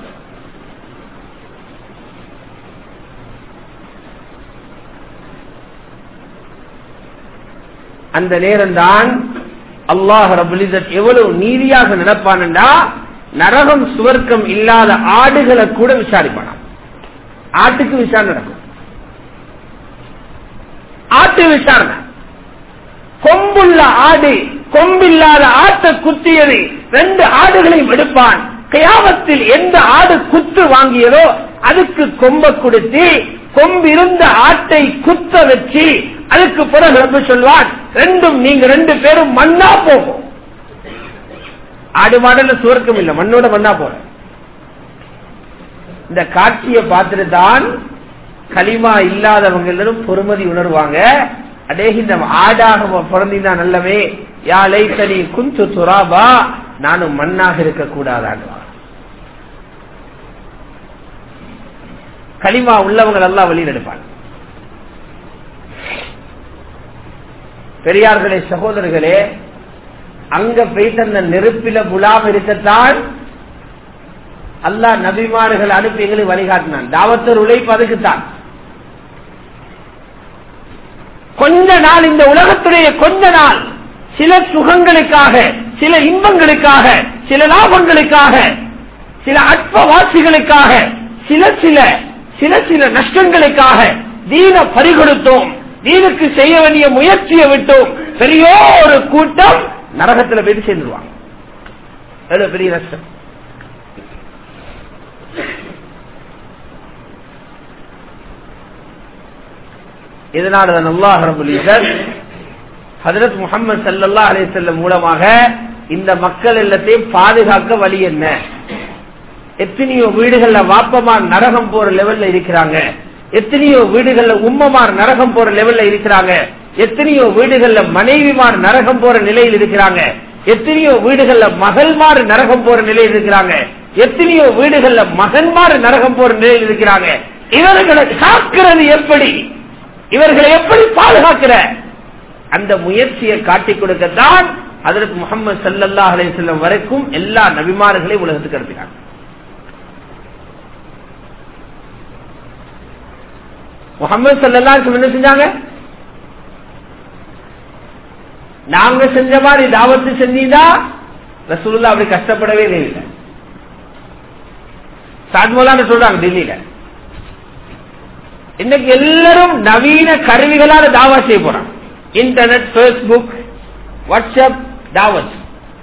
அந்த நேரம் தான் அல்லாஹ் ரபுலிசத் எவ்வளவு நீதியாக நடப்பான்டா நரகம் சுவர்க்கம் இல்லாத ஆடுகளை கூட விசாரிப்பானாம் ஆட்டுக்கு விசாரணை நடக்கும் ஆட்டு விசாரணை கொம்புள்ள ஆடு கொம்பில்லாத ஆட்டை குத்தியது ரெண்டு ஆடுகளையும் எடுப்பான் கயாமத்தில் எந்த ஆடு குத்து வாங்கியதோ அதுக்கு கொம்ப கொடுத்து கொம்பிருந்த ஆட்டை குத்த வச்சு அதுக்கு பிறகு ரொம்ப சொல்வான் ரெண்டும் நீங்க ரெண்டு பேரும் மண்ணா போகும் ஆடு மாடல சுவர்க்கம் இல்லை மண்ணோட மண்ணா போற இந்த காட்சியை பார்த்துட்டு தான் களிமா இல்லாதவங்க எல்லாரும் பொறுமதி உணர்வாங்க அடே இந்த ஆடாக பிறந்தீங்கன்னா நல்லவே யா லைத்தனி குஞ்சு துராபா நானும் மண்ணாக இருக்க கூடாதான் களிமா உள்ளவங்க எல்லாம் வெளியில் எடுப்பாங்க பெரியார்களே சகோதரர்களே அங்க போயிட்டு அந்த நெருப்பில புலாம இருக்கத்தான் அல்லா நபிமார்கள் அனுப்பி எங்களுக்கு வழிகாட்டினான் தாவத்தர் உழைப்பு அதுக்குத்தான் கொஞ்ச நாள் இந்த உலகத்துடைய கொஞ்ச நாள் சில சுகங்களுக்காக சில இன்பங்களுக்காக சில லாபங்களுக்காக சில அற்பவாசிகளுக்காக சில சில சில சில நஷ்டங்களுக்காக தீன பறிகொடுத்தோம் தீனுக்கு செய்ய வேண்டிய முயற்சியை விட்டோம் பெரிய ஒரு கூட்டம் நரகத்தில் போயிட்டு சேர்ந்துருவாங்க எவ்வளவு பெரிய நஷ்டம் இதனால அல்லாஹ் ரபுல் ஹதரத் முகமது சல்லா அலி செல்லம் மூலமாக இந்த மக்கள் எல்லாத்தையும் பாதுகாக்க வழி என்ன எத்தனையோ வீடுகள்ல வாப்பமார் நரகம் போற லெவல்ல இருக்கிறாங்க எத்தனையோ வீடுகள்ல உம்மமார் நரகம் போற லெவல்ல இருக்கிறாங்க எத்தனையோ வீடுகள்ல மனைவிமார் நரகம் போற நிலையில் இருக்கிறாங்க எத்தனையோ வீடுகள்ல மகள்மார் நரகம் போற நிலையில் இருக்கிறாங்க எத்தனையோ வீடுகள்ல மகன்மார் நரகம் போற நிலையில் இருக்கிறாங்க இவர்களை காக்கிறது எப்படி இவர்களை எப்படி பாதுகாக்கிற அந்த முயற்சியை காட்டிக் கொடுக்கத்தான் அதற்கு முகமது சல்லல்லா அலி செல்லம் வரைக்கும் எல்லா நபிமார்களையும் உலகத்துக்கு அனுப்பினாங்க முகமது சல்லல்லா என்ன செஞ்சாங்க நாங்க செஞ்ச மாதிரி தாவத்து செஞ்சீதா ரசூல்லா அப்படி கஷ்டப்படவே இல்லை சாத்மோலான்னு சொல்றாங்க டெல்லியில இன்னைக்கு எல்லாரும் நவீன கருவிகளால தாவா செய்ய போறாங்க இன்டர்நெட் பேஸ்புக் வாட்ஸ்அப் தாவத்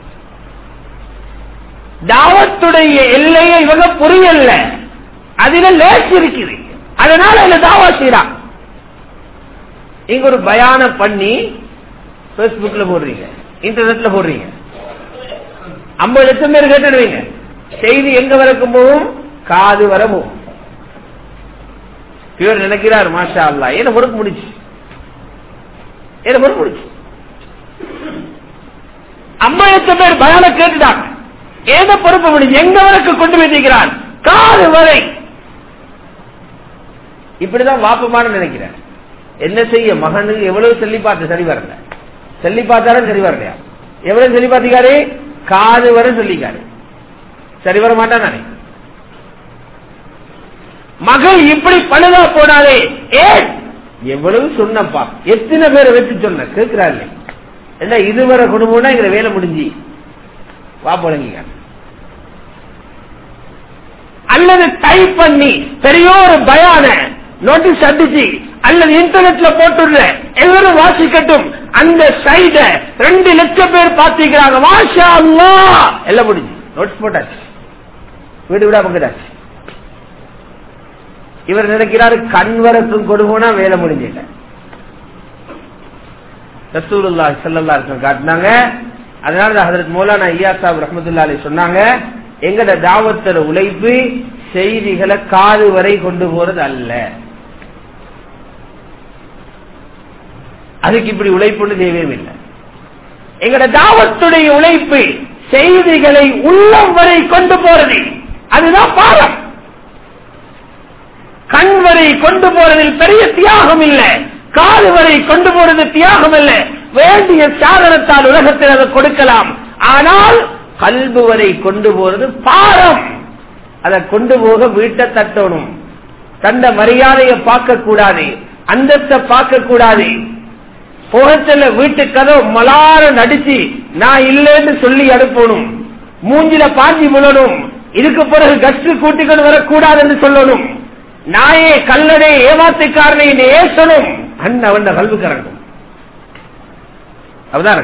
தாவத்துடைய எல்லையை இவங்க புரியல அதுல லேஸ் இருக்குது அதனால இதுல தாவா செய்யறாங்க இங்க ஒரு பயான பண்ணி பேஸ்புக்ல போடுறீங்க இன்டர்நெட்ல போடுறீங்க ஐம்பது லட்சம் பேர் கேட்டுடுவீங்க செய்தி எங்க வரைக்கும் போகும் காது வர போகும் இவர் நினைக்கிறார் மாஷா அல்லா என்ன பொறுப்பு முடிச்சு என்ன பொறுப்பு முடிச்சு ஐம்பது லட்சம் பேர் பயான கேட்டுட்டாங்க ஏத பொறுப்பு முடிஞ்சு எங்க வரைக்கும் கொண்டு வைத்திருக்கிறார் காது வரை இப்படிதான் வாப்பமான நினைக்கிறேன் என்ன செய்ய மகனுக்கு எவ்வளவு சொல்லி பார்த்து சரி வரல சொல்லி பார்த்தாலும் சரி வரலையா எவ்வளவு சொல்லி பார்த்திருக்காரு காது வரை சொல்லிக்காரு சரி வர மாட்டானே மகள் இப்படி பழுதா போனாலே ஏன் எவ்வளவு சொன்னப்பா எத்தனை பேரை வச்சு சொன்ன கேட்கிறாரு என்ன இதுவரை குடும்பம்னா எங்க வேலை முடிஞ்சு வா போலங்க அல்லது டைப் பண்ணி பெரிய ஒரு பயான நோட்டீஸ் அடிச்சு அல்லது இன்டர்நெட்ல போட்டுள்ள எல்லாரும் வாசிக்கட்டும் அந்த சைட ரெண்டு லட்சம் பேர் பாத்திக்கிறாங்க மாஷா அல்லா எல்லாம் முடிஞ்சு நோட்ஸ் போட்டாச்சு வீடு விடா பங்கிட்டாச்சு இவர் நினைக்கிறாரு கண்வரத்தும் கொடுவோனா வேலை முடிஞ்சிட்ட ரசூலுல்லா செல்லல்லா காட்டினாங்க அதனால ஹதரத் மௌலானா ஐயா சாப் ரஹமத்துல்லா அலி சொன்னாங்க எங்கட தாவத்தோட உழைப்பு செய்திகளை காது வரை கொண்டு போறது அல்ல அதுக்கு இப்படி உழைப்புன்னு தேவையும் இல்லை எங்கட தாவத்துடைய உழைப்பு செய்திகளை உள்ளம் வரை கொண்டு போறது அதுதான் பாரம் கண் வரை கொண்டு போறதில் பெரிய தியாகம் இல்லை காது வரை கொண்டு போறது தியாகம் இல்ல வேண்டிய சாதனத்தால் உலகத்தில் அதை கொடுக்கலாம் ஆனால் கல்பு வரை கொண்டு போறது பாரம் அதை கொண்டு போக வீட்டை தட்டணும் தந்த மரியாதையை பார்க்க கூடாது அந்தத்தை பார்க்க கூடாது போகச்சல்ல வீட்டு கதவு மலார நடிச்சு நான் இல்லைன்னு சொல்லி அனுப்பணும் மூஞ்சில பாஞ்சி முழணும் இதுக்கு பிறகு கஷ்டு கூட்டிக்கொண்டு வரக்கூடாதுன்னு சொல்லணும் நாயே கல்லடே ஏமாத்துக்காரனை ஏசணும் அண்ணன் அவன் கல்வி கரங்கும் அவதான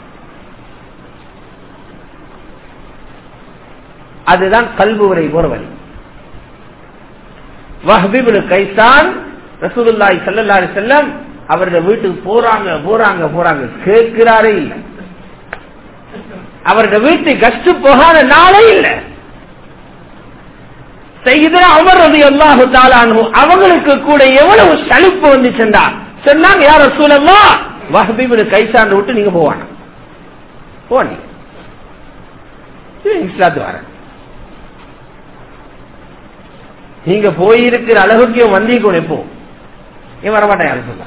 அதுதான் கல்வி உரை போற வழி வஹபிபுல் கைசான் ரசூலுல்லாஹி ஸல்லல்லாஹு அலைஹி வஸல்லம் அவருடைய வீட்டுக்கு போறாங்க போறாங்க போறாங்க கேட்கிறாரே இல்லை அவருடைய வீட்டு கஷ்டு போகாத நாளே இல்லை செய்தா அமர் ரதி அல்லாஹு தாலானு அவங்களுக்கு கூட எவ்வளவு சலிப்பு வந்து சென்றா சொன்னாங்க யார சூழல்லா வஹபீபு கைசாண்டு விட்டு நீங்க போவாங்க போனீங்க இஸ்லாத்து வர நீங்க போயிருக்கிற அளவுக்கு இவன் வந்திக்கணும் எப்போ இவன் வரமாட்டேன் யாரும் சொன்னா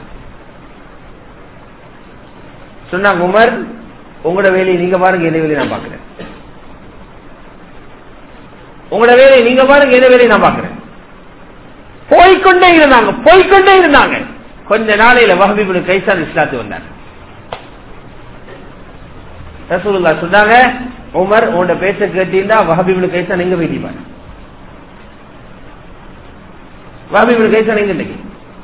சொன்னாங்க உமர் உங்களோட வேலையை நீங்க பாருங்க என்ன வேலையை நான் பாக்குறேன் உங்களோட வேலையை நீங்க பாருங்க என்ன வேலையை நான் பாக்குறேன் போய்கொண்டே இருந்தாங்க போய்கொண்டே இருந்தாங்க கொஞ்ச நாளையில வஹபிபுல் கைசான் இஸ்லாத்து வந்தாங்க ரசூலுல்லா சொன்னாங்க உமர் உன்னோட பேச்ச கேட்டீங்கன்னா வஹபிபுல் கைசான் எங்க போயிட்டீங்க வஹபிபுல் கைசான் எங்க இன்னைக்கு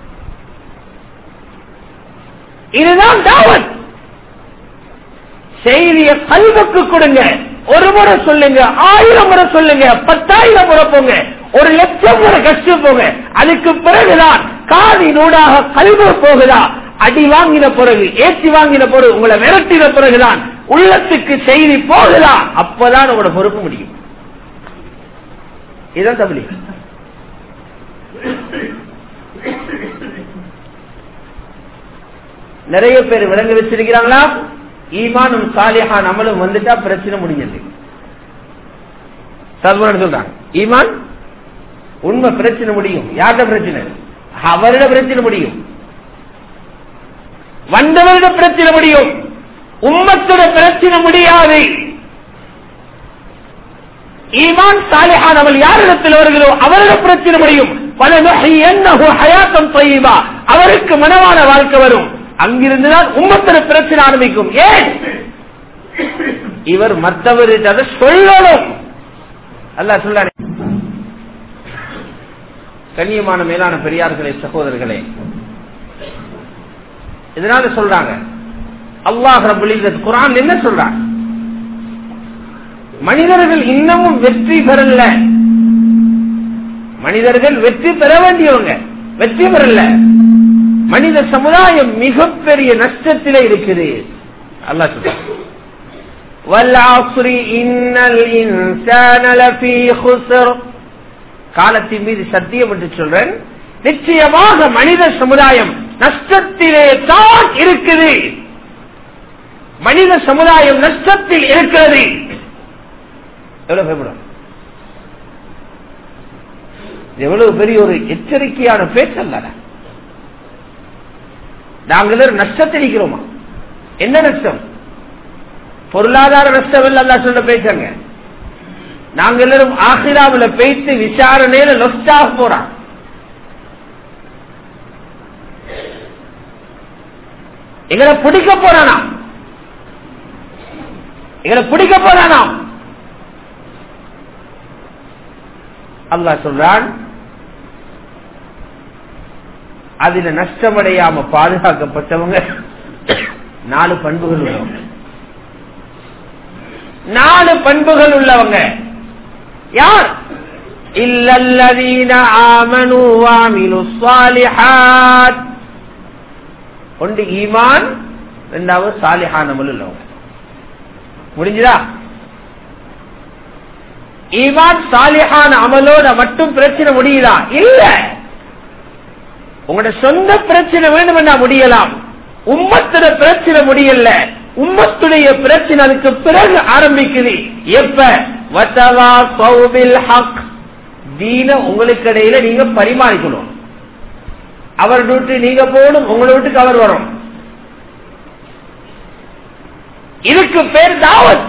இதுதான் தாவத் செய்திய கல்வுக்கு கொடுங்க ஒரு முறை சொல்லுங்க ஆயிரம் முறை சொல்லுங்க பத்தாயிரம் முறை போங்க ஒரு லட்சம் முறை கஷ்டம் போங்க அதுக்கு பிறகுதான் காதி நூடாக கல்வு போகுதா அடி வாங்கின பிறகு ஏற்றி வாங்கின பிறகு உங்களை விரட்டின பிறகுதான் உள்ளத்துக்கு செய்தி போகுதா அப்பதான் உங்களோட பொறுப்பு முடியும் இதுதான் தபிலி நிறைய பேர் விளங்க வச்சிருக்கிறாங்களா ஈமானும் சாலிஹான் அமலும் வந்துட்டா பிரச்சனை முடிஞ்சது சொல்றாங்க ஈமான் உண்மை பிரச்சனை முடியும் யார்கிட்ட பிரச்சனை அவரிட பிரச்சனை முடியும் வந்தவரிட பிரச்சனை முடியும் உம்மத்தோட பிரச்சனை முடியாது ஈமான் சாலிஹான் அமல் யாரிடத்தில் வருகிறோ அவரிட பிரச்சனை முடியும் பல ஹயாத்தம் தொய்வா அவருக்கு மனவான வாழ்க்கை வரும் அங்கிருந்துதான் உம்மத்திர பிரச்சனை ஆரம்பிக்கும் ஏன் இவர் மற்றவர்கிட்ட சொல்லணும் அல்ல சொல்ல கண்ணியமான மேலான பெரியார்களே சகோதரர்களே இதனால சொல்றாங்க அல்லாஹ் ரபுல் குரான் என்ன சொல்றாங்க மனிதர்கள் இன்னமும் வெற்றி பெறல மனிதர்கள் வெற்றி பெற வேண்டியவங்க வெற்றி பெறல மனித சமுதாயம் மிகப்பெரிய நஷ்டத்திலே இருக்குது அல்லா சொல்ற காலத்தின் மீது சத்தியம் என்று சொல்றேன் நிச்சயமாக மனித சமுதாயம் நஷ்டத்திலே தான் இருக்குது மனித சமுதாயம் நஷ்டத்தில் இருக்கிறது எவ்வளவு பயப்படும் எவ்வளவு பெரிய ஒரு எச்சரிக்கையான பேச்சல்ல நாங்கள் நஷ்டத்தில் இருக்கிறோமா என்ன நஷ்டம் பொருளாதார நஷ்டம் இல்ல சொல்ல பேசாங்க நாங்க எல்லாரும் ஆசிராவில பேசி விசாரணையில லொஸ்டாக போறான் எங்களை பிடிக்க போறானா எங்களை பிடிக்க போறானா அல்லா சொல்றான் அதுல நஷ்டமடையாம பாதுகாக்கப்பட்டவங்க நாலு பண்புகள் உள்ளவங்க நாலு பண்புகள் உள்ளவங்க யார் இல்லல்லதீன ஆமனு வாமிலு சாலிஹாத் ஒன்று ஈமான் ரெண்டாவது சாலிஹான் அமல் உள்ளவங்க முடிஞ்சுதா ஈமான் சாலிஹான் அமலோட மட்டும் பிரச்சனை முடியுதா இல்ல உங்களோட சொந்த பிரச்சனை வேண்டுமென்னா முடியலாம் உம்மத்துட பிரச்சனை முடியல உம்மத்துடைய பிரச்சனை அதுக்கு பிறகு ஆரம்பிக்குது எப்ப வத்தவா சௌபில் ஹக் தீன உங்களுக்கு இடையில நீங்க பரிமாறிக்கணும் அவர் விட்டு நீங்க போகணும் உங்களை வீட்டுக்கு அவர் வரும் இதுக்கு பேர் தாவத்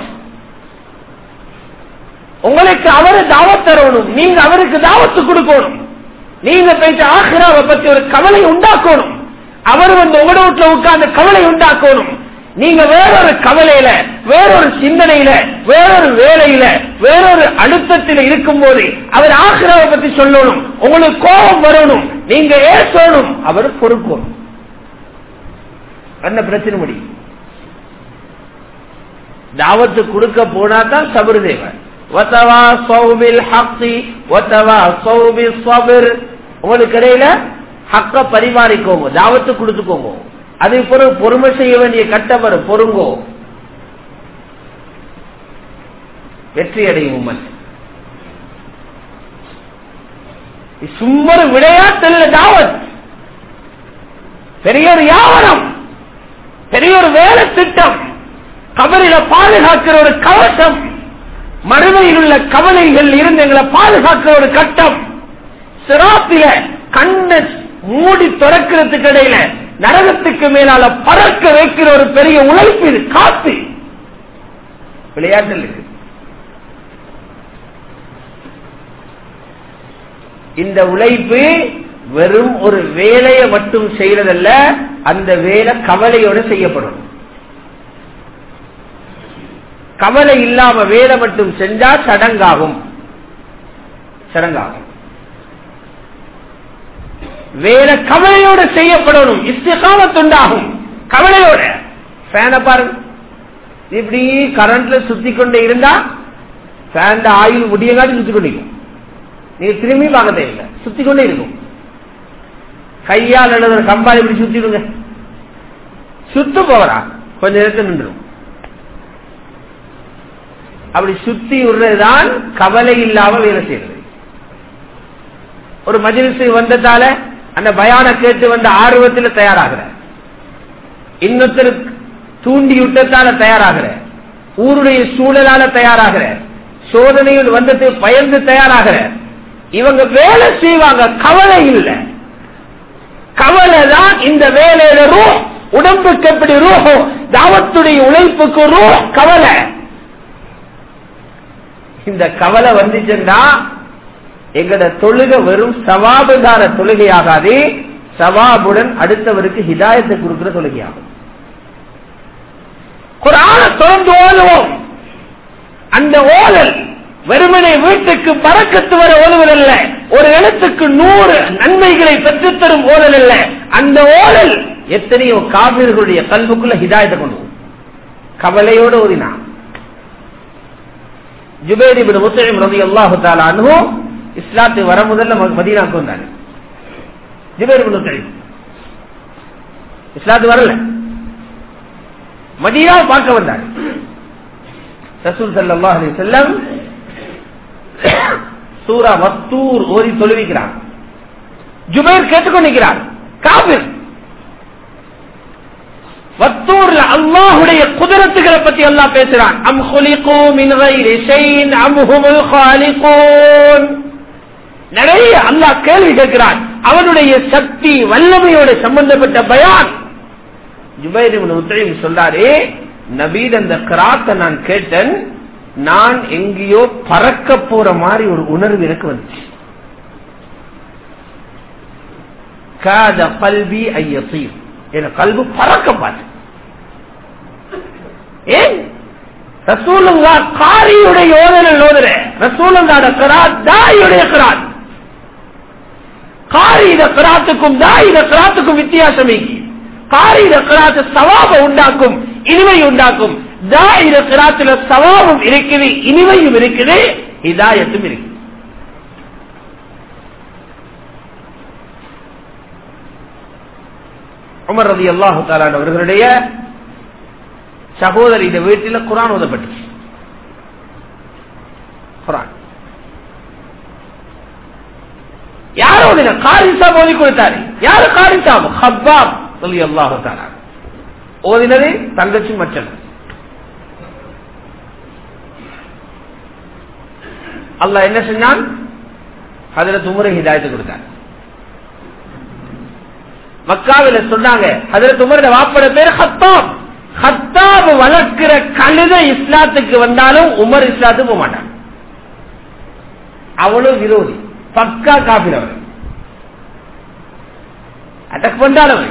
உங்களுக்கு அவரு தாவத் தரணும் நீங்க அவருக்கு தாவத்து கொடுக்கணும் நீங்க போயிட்டு ஆஹிராவை பத்தி ஒரு கவலை உண்டாக்கணும் அவர் வந்து உங்களோட வீட்டுல உட்கார்ந்து கவலை உண்டாக்கணும் நீங்க வேறொரு கவலையில வேறொரு சிந்தனையில வேறொரு வேலையில வேறொரு அழுத்தத்தில் இருக்கும் போது அவர் ஆசிராவை பத்தி சொல்லணும் உங்களுக்கு கோபம் வரணும் நீங்க ஏசணும் அவர் பொறுக்கணும் என்ன பிரச்சனை முடியும் தாவத்து கொடுக்க போனா தான் சபரு தேவை உங்களுக்கு இடையில ஹக்க பரிமாறிக்கோங்க தாவத்து கொடுத்துக்கோங்க அதே பிறகு பொறுமை செய்ய வேண்டிய கட்டம் வரும் பொறுங்கோ வெற்றி அடையும் உம்மன் சும்மரு விளையாட்டு தாவத் பெரிய ஒரு வியாபாரம் பெரிய ஒரு வேலை திட்டம் கபரில பாதுகாக்கிற ஒரு கவசம் மறுமையில் உள்ள கவலைகள் இருந்து எங்களை பாதுகாக்கிற ஒரு கட்டம் சிராப்பில கண்ணை மூடி திறக்கிறதுக்கு இடையில நரகத்துக்கு மேலால பறக்க வைக்கிற ஒரு பெரிய உழைப்பு இது காத்து விளையாட்டில் இருக்கு இந்த உழைப்பு வெறும் ஒரு வேலையை மட்டும் செய்யறதல்ல அந்த வேலை கவலையோடு செய்யப்படும் கவலை இல்லாம வேலை மட்டும் செஞ்சா சடங்காகும் சடங்காகும் வேற கவலையோட செய்யப்படணும் இஸ்திகாமத்துண்டாகும் கவலையோட ஃபேனை பாருங்க இப்படி கரண்ட்ல சுத்தி கொண்டே இருந்தா ஃபேன் ஆயுள் முடிய காட்டி சுத்தி கொண்டிருக்கும் நீங்க திரும்பி பார்க்க தேவையில்லை சுத்தி கொண்டே இருக்கும் கையால் அல்லது கம்பால் இப்படி சுத்திடுங்க சுத்து போகிறா கொஞ்ச நேரத்தில் நின்றுடும் அப்படி சுத்தி விடுறதுதான் கவலை இல்லாம வேலை செய்யறது ஒரு மஜிலிசு வந்ததால அந்த பயான கேட்டு வந்த ஆர்வத்தில் தயாராகிற இன்னொருத்தர் தூண்டி விட்டத்தால தயாராகிற ஊருடைய சூழலால தயாராகிற சோதனையில் வந்தது பயந்து தயாராகிற இவங்க வேலை செய்வாங்க கவலை இல்லை கவலை தான் இந்த வேலையில ரூ உடம்புக்கு எப்படி ரூஹோ தாவத்துடைய உழைப்புக்கு ரூ கவலை இந்த கவலை வந்துச்சுன்னா எங்கட தொழுகை வெறும் சவாபுதார தொழுகையாகாது சவாபுடன் அடுத்தவருக்கு ஹிதாயத்தை கொடுக்கிற தொழுகையாகும் குரான தொடர்ந்து ஓதுவோம் அந்த ஓதல் வெறுமனை வீட்டுக்கு பறக்கத்து வர ஓதுவல் அல்ல ஒரு எழுத்துக்கு நூறு நன்மைகளை பெற்றுத்தரும் ஓதல் அல்ல அந்த ஓதல் எத்தனையோ காவிர்களுடைய கல்வுக்குள்ள ஹிதாயத்தை கொண்டு கவலையோடு ஓதினான் ஜுபேரிபின் முஸ்லிம் ரவி அல்லாஹு தாலு இஸ்லாத்து வர முதல்ல மதீனாக்கு வந்தாங்க ஜுபேரிபின் முஸ்லிம் இஸ்லாத்து வரல மதீனா பார்க்க வந்தாங்க ரசூல் சல்லாஹ் அலி செல்லம் சூரா வஸ்தூர் ஓதி தொழுவிக்கிறார் ஜுபேர் கேட்டுக்கொண்டிருக்கிறார் காபிர் வத்தூர்ல அல்லாஹுடைய குதிரத்துகளை பத்தி எல்லாம் பேசுறான் அம் ஹுலிகூ மின் கைரி ஷைன் அம் ஹுமுல் காலிகூன் நிறைய அல்லாஹ் கேள்வி கேட்கிறான் அவனுடைய சக்தி வல்லமையோட சம்பந்தப்பட்ட பயான் ஜுபைர் உத்தரவு சொல்றாரு நபீத் அந்த கிராத்தை நான் கேட்டேன் நான் எங்கேயோ பறக்க போற மாதிரி ஒரு உணர்வு எனக்கு வந்துச்சு காத கல்வி ஐயசீர் என கல்வி பறக்க பார்த்து ஏன் ரசூலுங்கா காரியுடைய ஓதலில் ஓதுற ரசூலுங்காட கிராத் தாயுடைய கிராத் காரீத கிராத்துக்கும் தாயித கிராத்துக்கும் வித்தியாசம் இருக்கு காரீத கிராத்து சவாப உண்டாக்கும் இனிமை உண்டாக்கும் தாயித கிராத்துல சவாபம் இருக்குது இனிமையும் இருக்குது ஹிதாயத்தும் இருக்கு உமர் ரதி அல்லாஹு தாலான் அவர்களுடைய சகோதரி இந்த வீட்டில் குரான் ஓதப்பட்டுச்சு குரான் யாரோ காரிசா ஓதி கொடுத்தாரு யாரு காரிசா ஹப்பாப் சொல்லி அல்லாஹு தாலா ஓதினது தங்கச்சி மச்சன் அல்லாஹ் என்ன செஞ்சான் அதுல துமுறை ஹிதாயத்தை கொடுத்தார் மக்காவில சொன்னாங்க அதுல துமரோட வாப்பட பேர் ஹத்தாப் ஹத்தாப் வளர்க்கிற கழுத இஸ்லாத்துக்கு வந்தாலும் உமர் இஸ்லாத்துக்கு போக மாட்டான் அவளும் விரோதி பக்கா காபிர் அவர் அட்டாக் பண்ணாலும்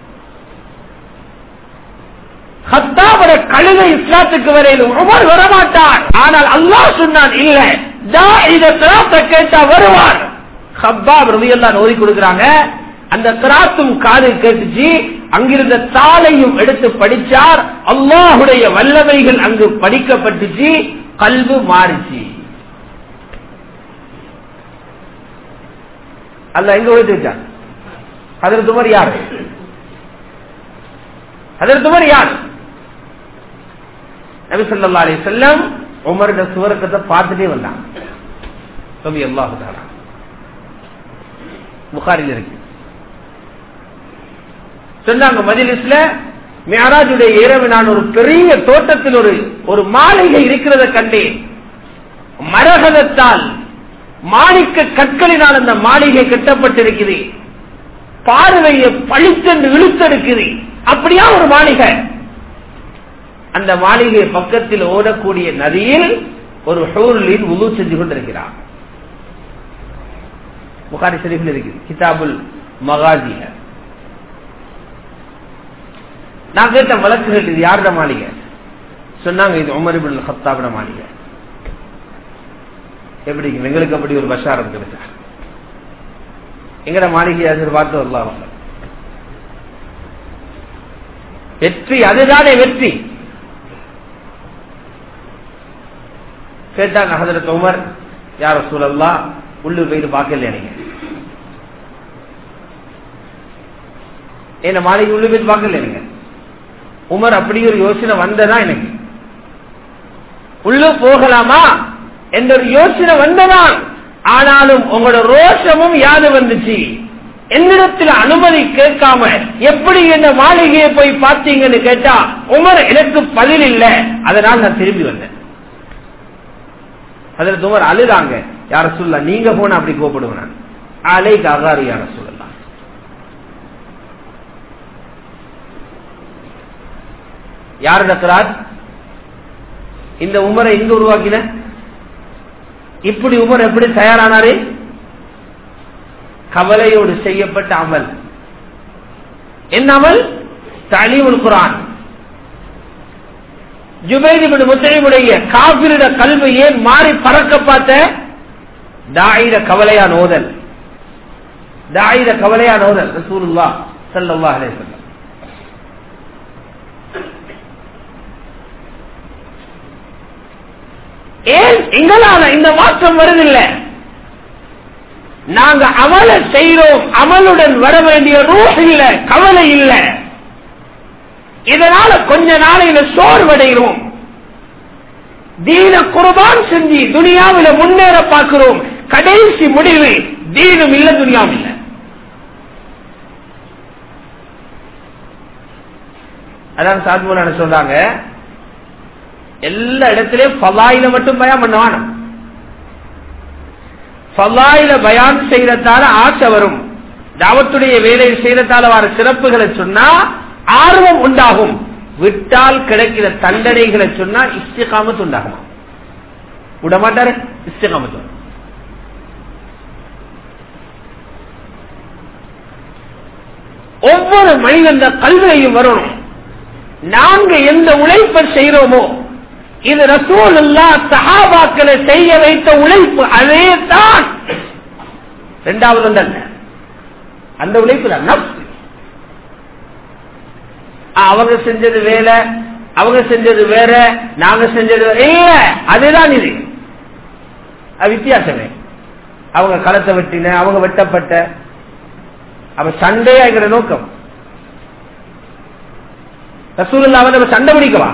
ஹத்தாபட கழுத இஸ்லாத்துக்கு வரையிலும் உமர் வரமாட்டார் ஆனால் அல்லாஹ் சொன்னான் இல்ல தா இத திராத்த கேட்டா வருவார் ஹப்பாப் ரவியெல்லாம் ஓதி கொடுக்கிறாங்க அந்த திராத்தும் காது கேட்டுச்சு அங்கிருந்த தாளையும் எடுத்து படிச்சார் அல்லாஹுடைய வல்லமைகள் அங்கு படிக்கப்பட்டுச்சு கல்வு மாறிச்சு அல்ல எங்க ஓய்த்து வச்சார் அதற்கு துமர் யார் அதற்கு துமர் யார் நபி சொல்லா அலி செல்லம் உமருடைய சுவரக்கத்தை பார்த்துட்டே வந்தாங்க சொல்லி அல்லாஹு புகாரில் இருக்கு சொன்னாங்க மதிலிஸ்ல மேராஜுடைய இரவு நான் ஒரு பெரிய தோட்டத்தில் ஒரு ஒரு மாளிகை இருக்கிறத கண்டேன் மரகதத்தால் மாணிக்க கற்களினால் அந்த மாளிகை கட்டப்பட்டிருக்குது பார்வையை பழித்தென்று இழுத்தெடுக்குது அப்படியா ஒரு மாளிகை அந்த மாளிகை பக்கத்தில் ஓடக்கூடிய நதியில் ஒரு ஹூர்லின் உது செஞ்சு கொண்டிருக்கிறார் புகாரி ஷெரீஃபில் இருக்குது கிதாபுல் மகாஜில நான் கேட்ட வழக்குகள் இது யாரோட மாளிகை சொன்னாங்க இது உமர் இபின் ஹத்தாபிட மாளிகை எப்படி எங்களுக்கு அப்படி ஒரு பஷாரம் கிடைச்சா எங்கட மாளிகை பார்த்து வரலாம் வெற்றி அதுதானே வெற்றி கேட்டாங்க ஹதரத் உமர் யார சூழல்லா உள்ளூர் போயிட்டு பார்க்கல நீங்க என்ன மாளிகை உள்ளூர் போயிட்டு பார்க்கல நீங்க உமர் அப்படி ஒரு யோசனை வந்ததா எனக்கு உள்ள போகலாமா என்ற ஒரு யோசனை வந்ததான் ஆனாலும் உங்களோட ரோஷமும் யாது வந்துச்சு என்னிடத்தில் அனுமதி கேட்காம எப்படி என்ன மாளிகையை போய் பார்த்தீங்கன்னு கேட்டா உமர் எனக்கு பதில் இல்லை அதனால் நான் திரும்பி வந்தேன் அதுல உமர் அழுதாங்க யார சொல்ல நீங்க போன அப்படி கூப்பிடுவேன் நான் அலைக்கு அகாறு யார சொல்லலாம் யார் நடக்கிறார் இந்த உமரை எங்க உருவாக்கின இப்படி உமர் எப்படி தயாரானாரு கவலையோடு செய்யப்பட்ட அமல் என்ன அமல் தலிவுல் குரான் ஜுபைதிபின் முத்தலிமுடைய காபிரிட கல்வி ஏன் மாறி பறக்க பார்த்த தாயிர கவலையா நோதல் தாயிர கவலையா நோதல் ரசூலுல்லா சல்லல்லாஹு அலைஹி வஸல்லம் ஏன் எங்களால இந்த மாற்றம் வருதில்லை நாங்க அமல செய்கிறோம் அமலுடன் வர வேண்டிய ரூஹ் இல்ல கவலை இல்ல இதனால கொஞ்ச நாளையில சோர்வடைகிறோம் தீன குர்பான் செஞ்சு துனியாவில முன்னேற பார்க்கிறோம் கடைசி முடிவு தீனும் இல்ல துனியாவும் இல்ல அதான் சாத்மூலான சொல்றாங்க எல்லா இடத்திலையும் பலாயில மட்டும் பயம் பண்ணுவான பலாயில பயான் செய்யறதால ஆசை வரும் தாவத்துடைய வேலையை செய்யறதால வர சிறப்புகளை சொன்னா ஆர்வம் உண்டாகும் விட்டால் கிடைக்கிற தண்டனைகளை சொன்னா இஸ்திகாமத்து உண்டாகுமா விடமாட்டாரு இஸ்திகாமத்து ஒவ்வொரு மனிதன் கல்வியையும் வரணும் நாங்க எந்த உழைப்பை செய்யறோமோ இது ரசூல் அல்லா சஹாபாக்களை செய்ய வைத்த உழைப்பு அதே தான் இரண்டாவது ஒன்றல்ல அந்த உழைப்பு தான் நப்சு அவங்க செஞ்சது வேற அவங்க செஞ்சது வேற நாங்க செஞ்சது வேற. இல்ல அதுதான் இது அது வித்தியாசமே அவங்க களத்தை வெட்டின அவங்க வெட்டப்பட்ட அவ சண்டையாங்கிற நோக்கம் ரசூலுல்லாவை நம்ம சண்டை பிடிக்கவா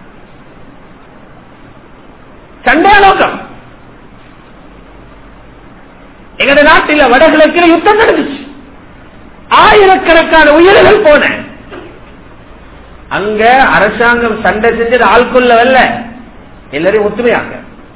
சண்டையா நோக்கம் எங்கட நாட்டில் வடகிழக்கில் யுத்தம் நடந்துச்சு ஆயிரக்கணக்கான உயிர்கள் போன அங்க அரசாங்கம் சண்டை செஞ்சது ஆள்கொள்ள வரல எல்லாரையும் ஒத்துமையாங்க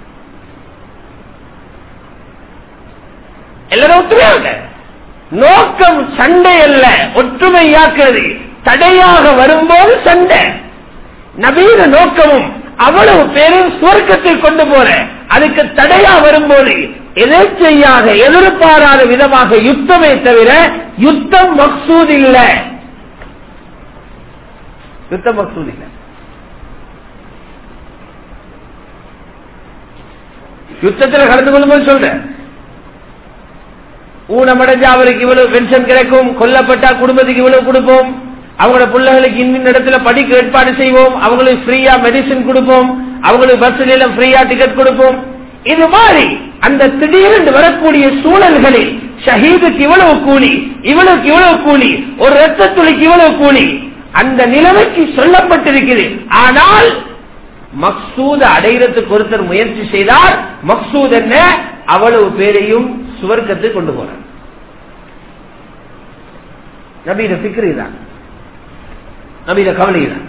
எல்லாரும் ஒத்துமையாங்க நோக்கம் சண்டை அல்ல ஒற்றுமையாக்குறது தடையாக வரும்போது சண்டை நவீன நோக்கமும் அவ்வளவு பேரும் சுவர்க்கத்தில் கொண்டு போற அதுக்கு தடையா வரும்போது எதிர்ச்சையாக எதிர்பாராத விதமாக யுத்தமே தவிர யுத்தம் மக்சூத் இல்ல யுத்தம் மக்சூத் இல்ல யுத்தத்தில் கலந்து கொள்ளும்போது சொல்றேன் ஊனமடைஞ்ச அவருக்கு இவ்வளவு பென்ஷன் கிடைக்கும் கொல்லப்பட்டா குடும்பத்துக்கு இவ்வளவு கொடுப்போம் அவங்களோட பிள்ளைகளுக்கு இன்னின் இடத்துல படிக்க ஏற்பாடு செய்வோம் அவங்களுக்கு ஃப்ரீயா மெடிசின் கொடுப்போம் அவங்களுக்கு பஸ்ல ஃப்ரீயா டிக்கெட் கொடுப்போம் இது மாதிரி அந்த திடீரென்று வரக்கூடிய சூழல்களில் ஷஹீதுக்கு இவ்வளவு கூலி இவ்வளவுக்கு இவ்வளவு கூலி ஒரு ரத்த துளிக்கு இவ்வளவு கூலி அந்த நிலைமைக்கு சொல்லப்பட்டிருக்கிறது ஆனால் மக்சூத அடைகிறதுக்கு ஒருத்தர் முயற்சி செய்தால் மக்சூத் என்ன அவ்வளவு பேரையும் சுவர்க்கத்தை கொண்டு போறார் நபீன பிக்ரி தான் நபீன கவலை தான்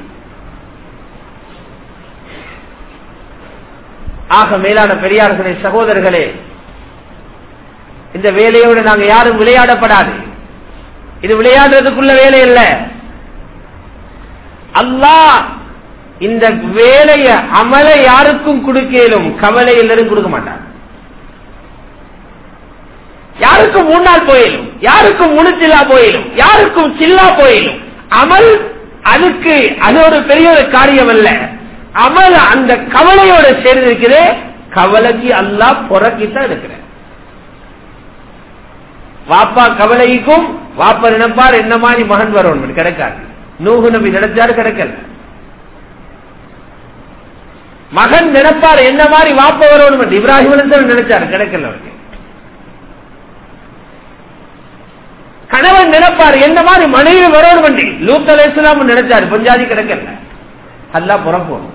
ஆக மேலான பெரியார்களே சகோதரர்களே இந்த வேலையோடு நாங்க யாரும் விளையாடப்படாது இது விளையாடுறதுக்குள்ள வேலை இல்ல அல்லாஹ் இந்த வேலைய அமல யாருக்கும் கொடுக்கலும் கவலை எல்லாரும் கொடுக்க மாட்டார் யாருக்கும் முன்னால் போயிலும் யாருக்கும் முணுச்சில்லா போயிலும் யாருக்கும் சில்லா போயிலும் அமல் அதுக்கு அது ஒரு பெரிய ஒரு காரியம் அல்ல அமல் அந்த கவலையோட சேர்ந்திருக்கிறே கவலைக்கு அல்லா புறக்கித்தான் இருக்கிற வாப்பா கவலைக்கும் வாப்பா நினைப்பார் என்ன மாதிரி மகன் வரணும் கிடைக்காது நூகு நபி நினைச்சாரு கிடைக்கல மகன் நினைப்பார் என்ன மாதிரி வாப்ப வரணும் இப்ராஹிம் நினைச்சாரு கிடைக்கல அவருக்கு கணவன் நினைப்பார் என்ன மாதிரி மனைவி வரணும் வண்டி லூத் அலேஸ்லாம் நினைச்சாரு பஞ்சாதி கிடைக்கல அல்லா புறப்போம்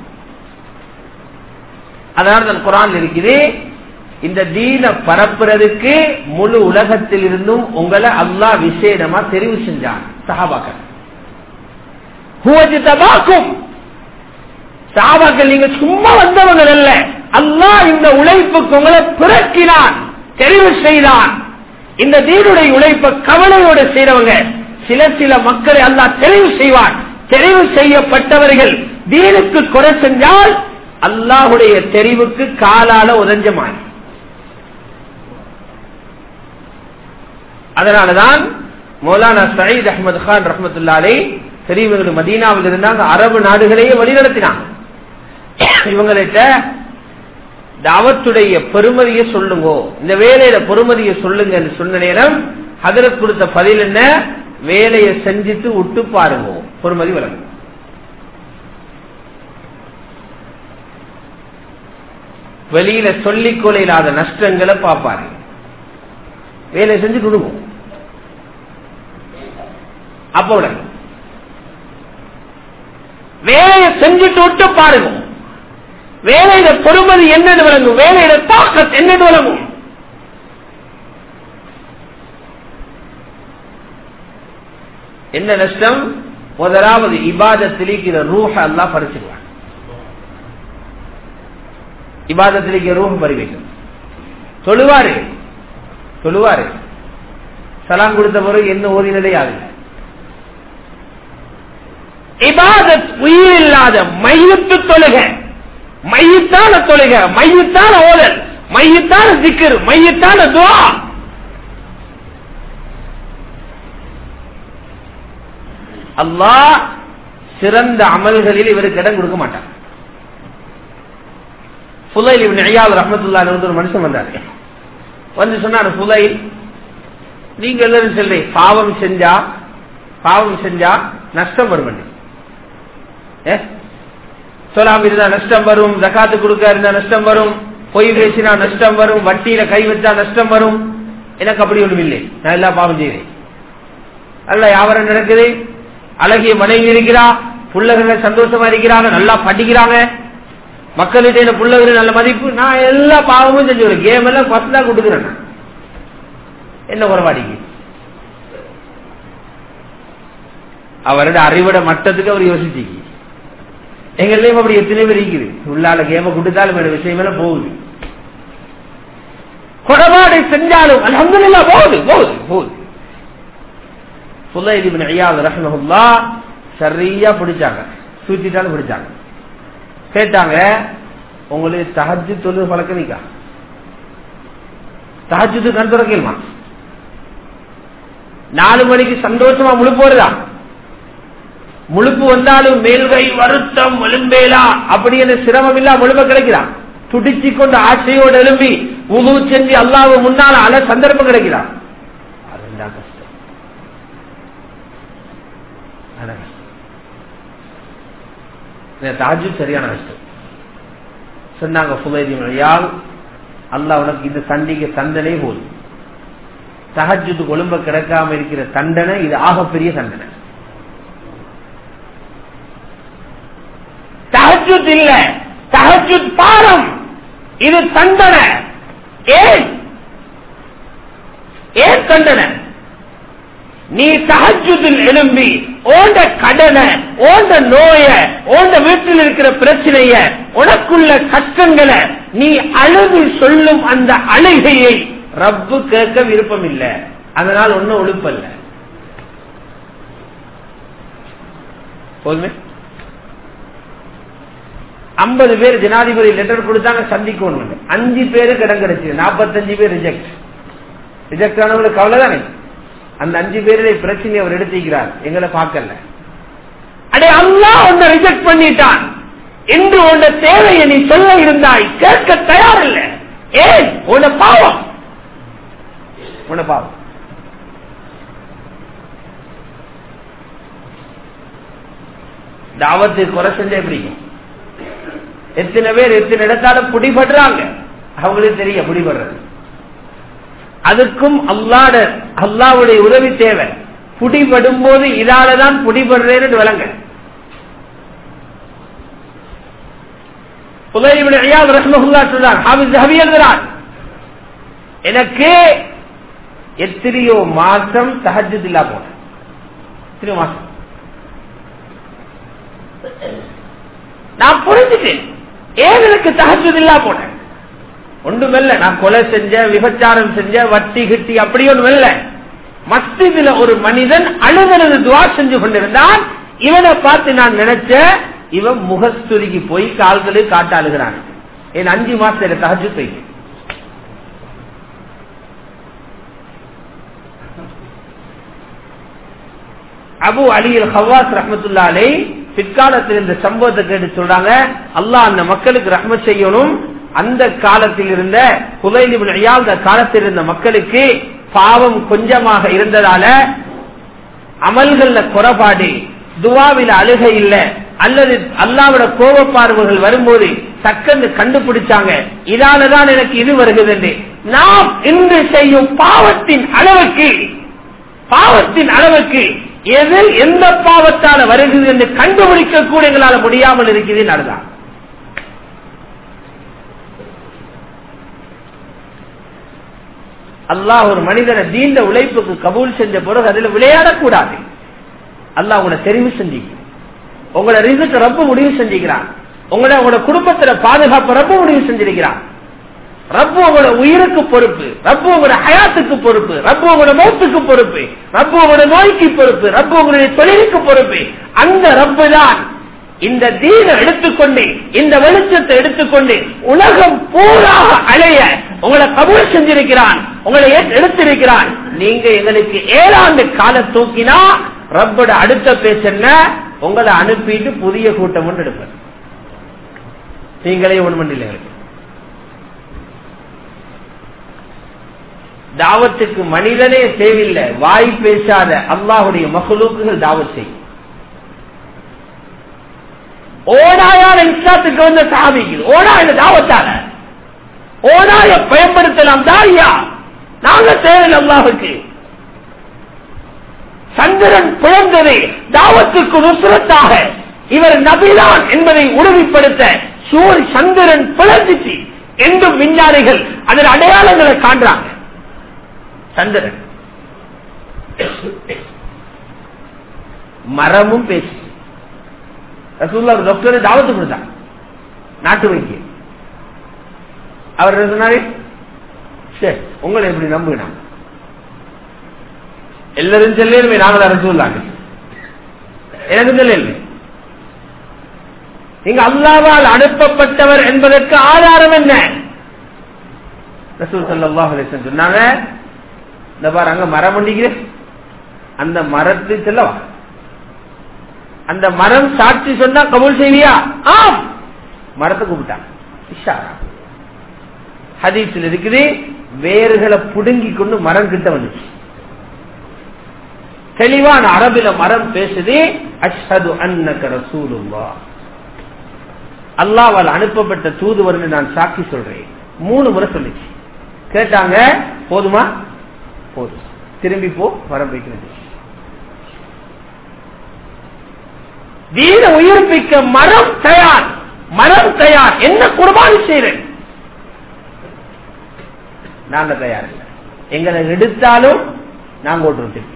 அதனால தான் குரான் இருக்குது இந்த தீன பரப்புறதுக்கு முழு உலகத்தில் இருந்தும் உங்களை அல்லா விசேடமா தெரிவு செஞ்சான் சஹாபாக்கள் தபாக்கும் சாபாக்கள் நீங்க சும்மா வந்தவங்க அல்ல அல்லாஹ் இந்த உழைப்புக்கு உங்களை பிறக்கினான் தெரிவு செய்தான் இந்த தீனுடைய உழைப்ப கவலையோடு செய்றவங்க சில சில மக்களை அல்லாஹ் தெரிவு செய்வான் தெரிவு செய்யப்பட்டவர்கள் தீனுக்கு குறை செஞ்சால் அல்லாஹுடைய தெரிவுக்கு காலால உதஞ்சமாய் அதனாலதான் மௌலானா சயீத் அஹமது கான் ரஹமத்துல்லாலே பெரியவர்கள் மதீனாவில் இருந்தாங்க அரபு நாடுகளையே வழிநடத்தினாங்க இவங்கள்ட்ட தாவத்துடைய பெருமதியை சொல்லுங்க இந்த வேலையில பெருமதியை சொல்லுங்க சொன்ன நேரம் ஹதரத் கொடுத்த பதில் என்ன வேலையை செஞ்சுட்டு விட்டு பாருங்க பொறுமதி விளங்கும் வெளியில சொல்லிக் கொள்ளாத நஷ்டங்களை பார்ப்பாரு வேலை செஞ்சு கொடுக்கும் அப்ப விளங்கும் வேலையை செஞ்சுட்டு விட்டு பாருங்க வேலையில பொறுமதி என்னன்னு விளங்கும் வேலையில தாக்கத் என்னன்னு விளங்கும் என்ன நஷ்டம் முதலாவது இபாதத்திலிக்கிற ரூஹ எல்லாம் பறிச்சிருவான் இபாதத்திலிக்கிற ரூஹ பறி வைக்கும் சொல்லுவாரு சொல்லுவாரு சலாம் கொடுத்த பிறகு என்ன ஓதினதே ஆகல இபாதத் உயிர் இல்லாத மையத்து தொழுக மையத்தான தொழுக மையத்தான ஓதல் மையத்தான சிக்கர் மையத்தான துவா அல்லாஹ் சிறந்த அமல்களில் இவருக்கு இடம் கொடுக்க மாட்டார் புலைல் இவன் ஐயாவது ரஹமத்துல்லா ஒரு மனுஷன் வந்தாரு வந்து சொன்னார் புலைல் நீங்க எல்லாரும் சொல்றீங்க பாவம் செஞ்சா பாவம் செஞ்சா நஷ்டம் வரும் ஏ சொல்லாம இருந்தா நஷ்டம் வரும் ஜக்காத்து கொடுக்க இருந்தா நஷ்டம் வரும் பொய் பேசினா நஷ்டம் வரும் வட்டியில கை வச்சா நஷ்டம் வரும் எனக்கு அப்படி ஒண்ணும் இல்லை நான் எல்லா பாவம் செய்வேன் அல்ல வியாபாரம் நடக்குது அழகிய மனைவி இருக்கிறா புள்ளகளை சந்தோஷமா இருக்கிறாங்க நல்லா படிக்கிறாங்க மக்கள்கிட்ட புள்ளகள் நல்ல மதிப்பு நான் எல்லா பாவமும் செஞ்சு கேம் எல்லாம் பத்து தான் கொடுக்குறேன் நான். என்ன குறைபாடிக்கு அவரோட அறிவோட மட்டத்துக்கு அவர் யோசிச்சிக்கு எங்களையும் அப்படி எத்தனை பேர் இருக்குது உள்ளால கேம கொடுத்தாலும் வேற விஷயம் எல்லாம் போகுது குறைபாடு செஞ்சாலும் அலமதுல்லா போகுது போகுது போகுது புல்லைலி பின் ஐயாவது ரஹ்மஹுல்லா சரியா பிடிச்சாங்க சூச்சிட்டாலும் பிடிச்சாங்க கேட்டாங்க உங்களுக்கு தஹஜு தொழில் பழக்கம் நிக்கா தஹஜுக்கு கண் திறக்கலுமா நாலு மணிக்கு சந்தோஷமா முழுப்பு வருதா முழுப்பு வந்தாலும் மேல்கை வருத்தம் எலும்பேலா அப்படி என்ன சிரமம் இல்லா முழுப்ப கிடைக்கிறான் துடிச்சு கொண்டு ஆசையோடு எழும்பி உணவு செஞ்சு அல்லாவு முன்னால அல சந்தர்ப்பம் கிடைக்கிறான் அதுதான் கஷ்டம் அதான் கஷ்டம். இந்த தாஜு சரியான கஷ்டம் சொன்னாங்க புகைதி மொழியால் அல்லாஹ் உனக்கு இந்த சண்டிகை தண்டனை போதும் தஹஜுது கொழும்ப கிடைக்காம இருக்கிற தண்டனை இது ஆகப்பெரிய தண்டனை தஹஜுத் இல்ல தஹஜுத் பாரம் இது தண்டனை ஏன் ஏன் தண்டனை நீ தஹஜுதில் எழும்பி ஓண்ட கடனை ஓண்ட நோய ஓண்ட வீட்டில் இருக்கிற பிரச்சனைய உனக்குள்ள கஷ்டங்களை நீ அழுது சொல்லும் அந்த அழுகையை ரப்பு கேட்க விருப்பம் இல்லை அதனால் ஒன்னும் ஒழுப்பல்ல போதுமே ஐம்பது பேர் ஜனாதிபதி லெட்டர் கொடுத்தாங்க சந்திக்கணும் அஞ்சு பேருக்கு இடம் கிடைச்சது நாற்பத்தஞ்சு பேர் ரிஜெக்ட் ரிஜெக்ட் ஆனவங்களுக்கு கவலை தானே அந்த அஞ்சு பேருடைய பிரச்சனையை அவர் எடுத்துக்கிறார் எங்களை பார்க்கல அடே அல்லா உன்னை ரிஜெக்ட் பண்ணிட்டான் என்று உன்ன தேவையை நீ சொல்ல இருந்தாய் கேட்க தயாரில்லை ஏன் உன்னை பாவம் உன்னை பாவம் தாவத்து குறை செஞ்சா பிடிக்கும் எத்தனை பேர் எத்தனை இடத்தால பிடிபடுறாங்க அவங்களுக்கு தெரிய பிடிபடுறது அதுக்கும் அல்லாட அல்லாவுடைய உதவி தேவை புடிபடும் போது இதாலதான் புடிபடுறேன்னு விளங்க எனக்கு எத்தனையோ மாசம் தஹஜில்லா போன எத்தனையோ மாசம் நான் புரிஞ்சுட்டேன் ஏன் எனக்கு தஹஜில்லா போனேன் ஒன்றுமில்ல நான் கொலை செஞ்ச விபச்சாரம் செஞ்ச வட்டி கிட்டி அப்படி ஒன்றும் மஸ்தில ஒரு மனிதன் அழுதனது துவா செஞ்சு கொண்டிருந்தான் இவனை பார்த்து நான் நினைச்ச இவன் முகஸ்துரிக்கு போய் கால்களை காட்ட அழுகிறான் என் அஞ்சு மாசத்துல தகஜு போய் அபு அலியில் ஹவாஸ் ரஹமத்துல்லாலே பிற்காலத்தில் இந்த சம்பவத்தை கேட்டு சொல்றாங்க அல்லாஹ் அந்த மக்களுக்கு ரஹ்மத் செய்யணும் அந்த காலத்தில் இருந்த குலைலிபின் அந்த காலத்தில் இருந்த மக்களுக்கு பாவம் கொஞ்சமாக இருந்ததால அமல்கள்ல குறைபாடு துவாவில அழுகை இல்ல அல்லது அல்லாவோட கோபப்பார்வர்கள் வரும்போது சக்கந்து கண்டுபிடிச்சாங்க இதாலதான் எனக்கு இது வருகிறது என்று நாம் இன்று செய்யும் பாவத்தின் அளவுக்கு பாவத்தின் அளவுக்கு எது எந்த பாவத்தால வருகிறது என்று கண்டுபிடிக்க கூட எங்களால் முடியாமல் இருக்குது நடந்தான் அல்லாஹ் ஒரு மனிதனை தீண்ட உழைப்புக்கு கபூல் செஞ்ச பிறகு அதுல விளையாடக்கூடாது அல்லாஹ் உங்களை தெரிவு செஞ்சுக்க உங்களை ரிசுக்கு ரப்பு முடிவு செஞ்சுக்கிறான் உங்களை உங்களோட குடும்பத்துல பாதுகாப்பு ரப்பு முடிவு செஞ்சிருக்கிறான் ரப்பு உங்களோட உயிருக்கு பொறுப்பு ரப்பு உங்களோட ஹயாத்துக்கு பொறுப்பு ரப்பு உங்களோட மௌத்துக்கு பொறுப்பு ரப்பு உங்களோட நோய்க்கு பொறுப்பு ரப்பு உங்களுடைய தொழிலுக்கு பொறுப்பு அந்த ரப்பு தான் இந்த தீனை எடுத்துக்கொண்டு இந்த வெளிச்சத்தை எடுத்துக்கொண்டு உலகம் பூராக அலைய உங்களை கபூல் செஞ்சிருக்கிறான் உங்களை எடுத்திருக்கிறான் நீங்க எங்களுக்கு ஏழாண்டு கால தூக்கினா ரப்போட அடுத்த பேச்சென்ன உங்களை அனுப்பிட்டு புதிய கூட்டம் ஒன்று எடுப்பது நீங்களே ஒண்ணு பண்ணல தாவத்துக்கு மனிதனே தேவையில்லை வாய் பேசாத அல்லாஹுடைய மகளுக்குகள் தாவத் செய்யும் ஓடாயான இஸ்லாத்துக்கு வந்த சாபிக்கு ஓடாய தாவத்தால ஓடாய பயன்படுத்தலாம் தாரியா நாங்க தேவையில்லை அல்லாஹுக்கு சந்திரன் பிறந்தது தாவத்துக்கு நுசுரத்தாக இவர் நபிதான் என்பதை உறுதிப்படுத்த சூர் சந்திரன் பிளந்துச்சு என்றும் விஞ்ஞானிகள் அதன் அடையாளங்களை காண்றாங்க சந்திரன் மரமும் பேசி ரசூல்லா ஒரு டாக்டர் தாவத்து கொடுத்தாங்க நாட்டு வைத்தியம் அவர் என்ன சொன்னாரு சரி உங்களை எப்படி நம்புகிறான் எல்லாரும் செல்லுமே நாங்கள் ரசூல்லாங்க எனக்கு சொல்லல நீங்க அல்லாவால் அனுப்பப்பட்டவர் என்பதற்கு ஆதாரம் என்ன ரசூல் சல்லாஹ் சொன்னாங்க இந்த பாரு அங்க மரம் பண்ணிக்கிற அந்த மரத்து செல்லவா அந்த மரம் சாட்சி சொன்னா கபூல் செய்வியா ஆம் மரத்தை கூப்பிட்டாங்க இஷாரா ஹதீஸில் இருக்குது வேர்களை புடுங்கி கொண்டு மரம் கிட்ட வந்துச்சு தெளிவான அரபில மரம் பேசுது அஷ்ஹது அன்னக ரசூலுல்லா அல்லாவால் அனுப்பப்பட்ட தூதுவர்னு நான் சாட்சி சொல்றேன் மூணு முறை சொல்லிச்சு கேட்டாங்க போதுமா போதும் திரும்பி போ மரம் வைக்கிறது வீர உயிர்ப்பிக்க மரம் தயார் மரம் தயார் என்ன குர்பானி செய்யறேன் நாங்க தயார் இல்லை எங்களை எடுத்தாலும் நாங்க ஓட்டுறோம் திருப்பி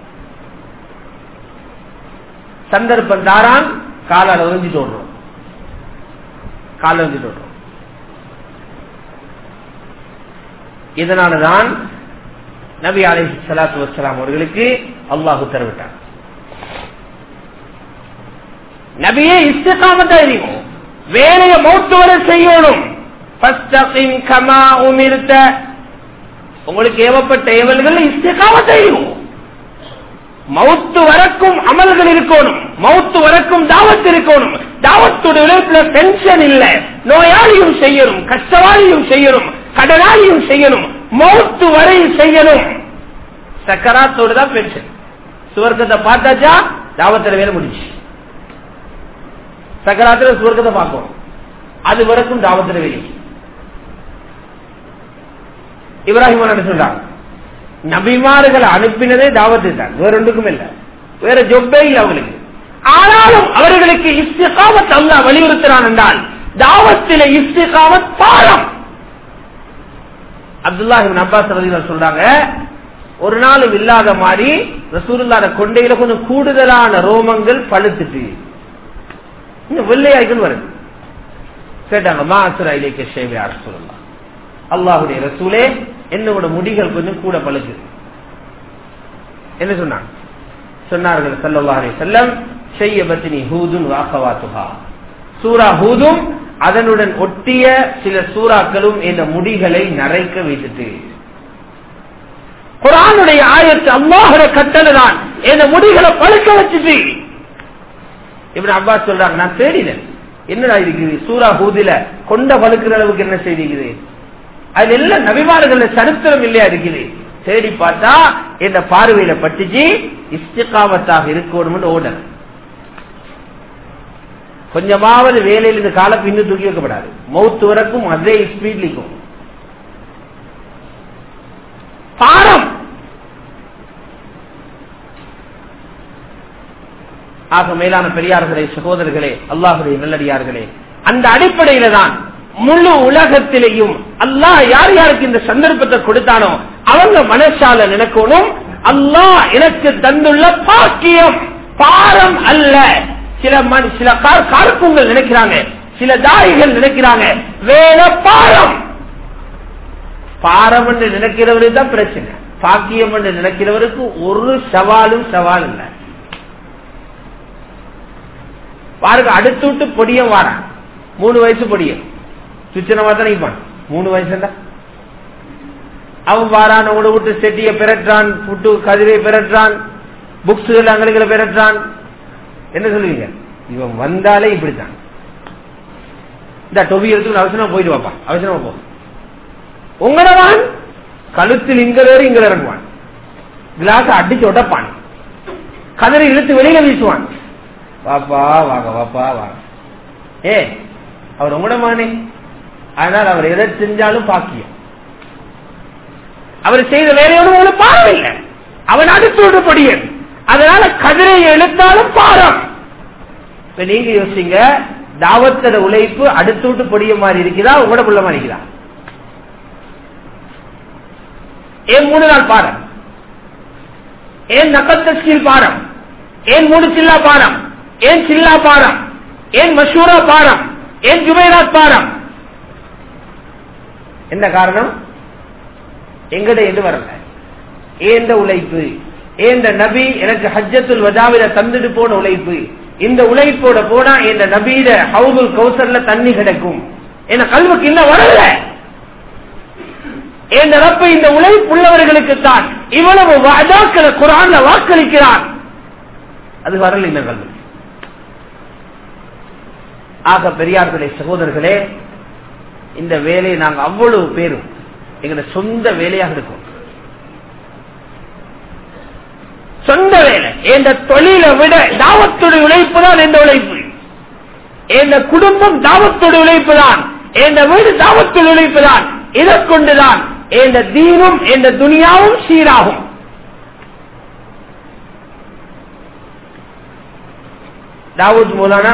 சந்தர்ப்பம் தாரான் காலால் ஒழிஞ்சிட்டு ஓடுறோம் கால ஒழிஞ்சிட்டு ஓடுறோம் இதனாலதான் நபி அலை சலாத்து வசலாம் அவர்களுக்கு அல்லாஹு தரவிட்டார் நபியே இஸ்திகாமத்தை அறிவோம் வேலைய மௌத்துவர செய்யணும் உங்களுக்கு ஏவப்பட்ட ஏவல்கள் இஸ்திகாமத்தை அறிவோம் மவுத்து வரக்கும் அமல்கள் இருக்கணும் மவுத்து வரக்கும் தாவத்து இருக்கணும் தாவத்துடைய உழைப்புல பென்ஷன் இல்ல நோயாளியும் செய்யணும் கஷ்டவாளியும் செய்யணும் கடனாளியும் செய்யணும் மவுத்து வரை செய்யணும் சக்கராத்தோடு தான் பென்ஷன் சுவர்க்கத்தை பார்த்தாச்சா தாவத்துல வேலை முடிச்சு சக்கராத்துல சுவர்க்கத்தை பார்க்கணும் அது வரைக்கும் தாவத்துல வேலை இப்ராஹிம் சொல்றாங்க நபிமார்களை அனுப்பினதே தாவத்து தான் வேற ஒன்றுக்கும் இல்ல வேற ஜொப்பே இல்லை அவங்களுக்கு ஆனாலும் அவர்களுக்கு இஸ்திகாமத் அல்லா வலியுறுத்தினான் என்றால் தாவத்தில இஸ்திகாமத் பாரம் அப்துல்லாஹிபின் அப்பாஸ் ரதிகள் சொல்றாங்க ஒரு நாளும் இல்லாத மாதிரி ரசூலுல்லாத கொண்டையில கொஞ்சம் கூடுதலான ரோமங்கள் பழுத்துட்டு இன்னும் வெள்ளையாய்கள் வருது கேட்டாங்க மா அசுரா இலைக்க சேவை அரசுல்லா அல்லாஹுடைய ரசூலே என்னோட முடிகள் கொஞ்சம் கூட பழுக்கு என்ன சொன்னாங்க சொன்னார்கள் சல்லல்லாஹே செல்லம் செய்ய பத்தினி ஹூதுன் வாக்கவாத்துகா சூரா ஹூதும் அதனுடன் ஒட்டிய சில சூறாக்களும் இந்த முடிகளை நரைக்க வைத்துட்டு குரானுடைய ஆயத்து அல்லாஹுட கட்டளை தான் இந்த முடிகளை பழுக்க வச்சுட்டு இப்படி அப்பாஸ் சொல்றாங்க நான் தேடினேன் என்னடா இருக்குது சூரா ஹூதில கொண்ட பழுக்கிற அளவுக்கு என்ன செய்திருக்குது அது எல்லாம் நபிமார்கள் சரித்திரம் இல்லையா இருக்குது தேடி பார்த்தா இந்த பார்வையில பட்டுச்சு இஸ்திகாமத்தாக இருக்கணும் ஓடர் கொஞ்சமாவது வேலையில் இந்த கால பின்னு தூக்கி வைக்கப்படாது மவுத்து வரைக்கும் அதே ஸ்பீட்லிக்கும் பாரம் ஆக மேலான பெரியார்களே சகோதரர்களே அல்லாஹுடைய நல்லடியார்களே அந்த அடிப்படையில தான் முழு உலகத்திலேயும் அல்லாஹ் யார் யாருக்கு இந்த சந்தர்ப்பத்தை கொடுத்தானோ அவங்க மனசால நினைக்கணும் அல்லாஹ் எனக்கு தந்துள்ள பாக்கியம் பாரம் அல்ல சில சில கார்க்குங்கள் நினைக்கிறாங்க சில தாரிகள் நினைக்கிறாங்க வேற பாரம் பாரம் என்று நினைக்கிறவருக்கு தான் பிரச்சனை பாக்கியம் என்று நினைக்கிறவருக்கு ஒரு சவாலும் சவால் இல்லை பாருங்க அடுத்து விட்டு பொடியும் வாரான் மூணு வயசு பொடியும் சுச்சனமா தான் நிற்பான் மூணு வயசுல அவன் வாரான் உங்களோட விட்டு செட்டிய பிறற்றான் புட்டு கதிரை பிறற்றான் புக்ஸுகள் அங்கலிகளை பிறற்றான் என்ன சொல்லுவீங்க இவன் வந்தாலே இப்படித்தான் இந்த டொபி எடுத்து அவசரமா போயிட்டு வாப்பா அவசரமா போ உங்களவான் கழுத்தில் இங்க வேறு இங்க இறங்குவான் கிளாஸ் அடிச்சு உடப்பான் கதறி இழுத்து வெளியில வீசுவான் வாப்பா வாங்க வாப்பா வாங்க ஏ அவர் உங்களோட மகனே அதனால் அவர் எதை செஞ்சாலும் பாக்கியம் அவர் செய்த வேலையோடு உங்களுக்கு பாரம் இல்லை அவன் அடுத்து விடப்படியன் அதனால கதிரை எழுத்தாலும் பாரம் இப்ப நீங்க யோசிங்க தாவத்தோட உழைப்பு அடுத்து விட்டு பொடிய மாதிரி இருக்குதா உங்களோட புள்ள மாதிரி இருக்குதா ஏன் மூணு நாள் பாரம் ஏன் நக்கத்தீல் பாரம் ஏன் மூணு சில்லா பாரம் ஏன் சில்லா பாரம் ஏன் மஷூரா பாரம் ஏன் ஜுமைராத் பாரம் என்ன காரணம் எங்கட என்று வரல ஏந்த உழைப்பு ஏந்த நபி எனக்கு ஹஜ்ஜத்துல் வதாவில தந்துட்டு போன உழைப்பு இந்த உழைப்போட போனா இந்த நபீட ஹவுதுல் கௌசர்ல தண்ணி கிடைக்கும் என கல்வுக்கு இன்னும் வரல என் ரப்ப இந்த உழைப்புள்ளவர்களுக்கு தான் இவ்வளவு வாதாக்களை குரான்ல வாக்களிக்கிறான் அது வரல இந்த கல்வி ஆக பெரியார்களே சகோதரர்களே இந்த வேலையை நாங்கள் அவ்வளவு பேரும் எங்களோட சொந்த வேலையாக இருக்கும் சொந்த வேலை எந்த தொழிலை விட தாவத்துடைய உழைப்பு தான் எந்த உழைப்பு எந்த குடும்பம் தாவத்துடைய உழைப்பு தான் எந்த வீடு தாவத்துடைய உழைப்பு தான் இதை கொண்டுதான் எந்த தீனும் எந்த துணியாவும் சீராகும் தாவூத் மூலானா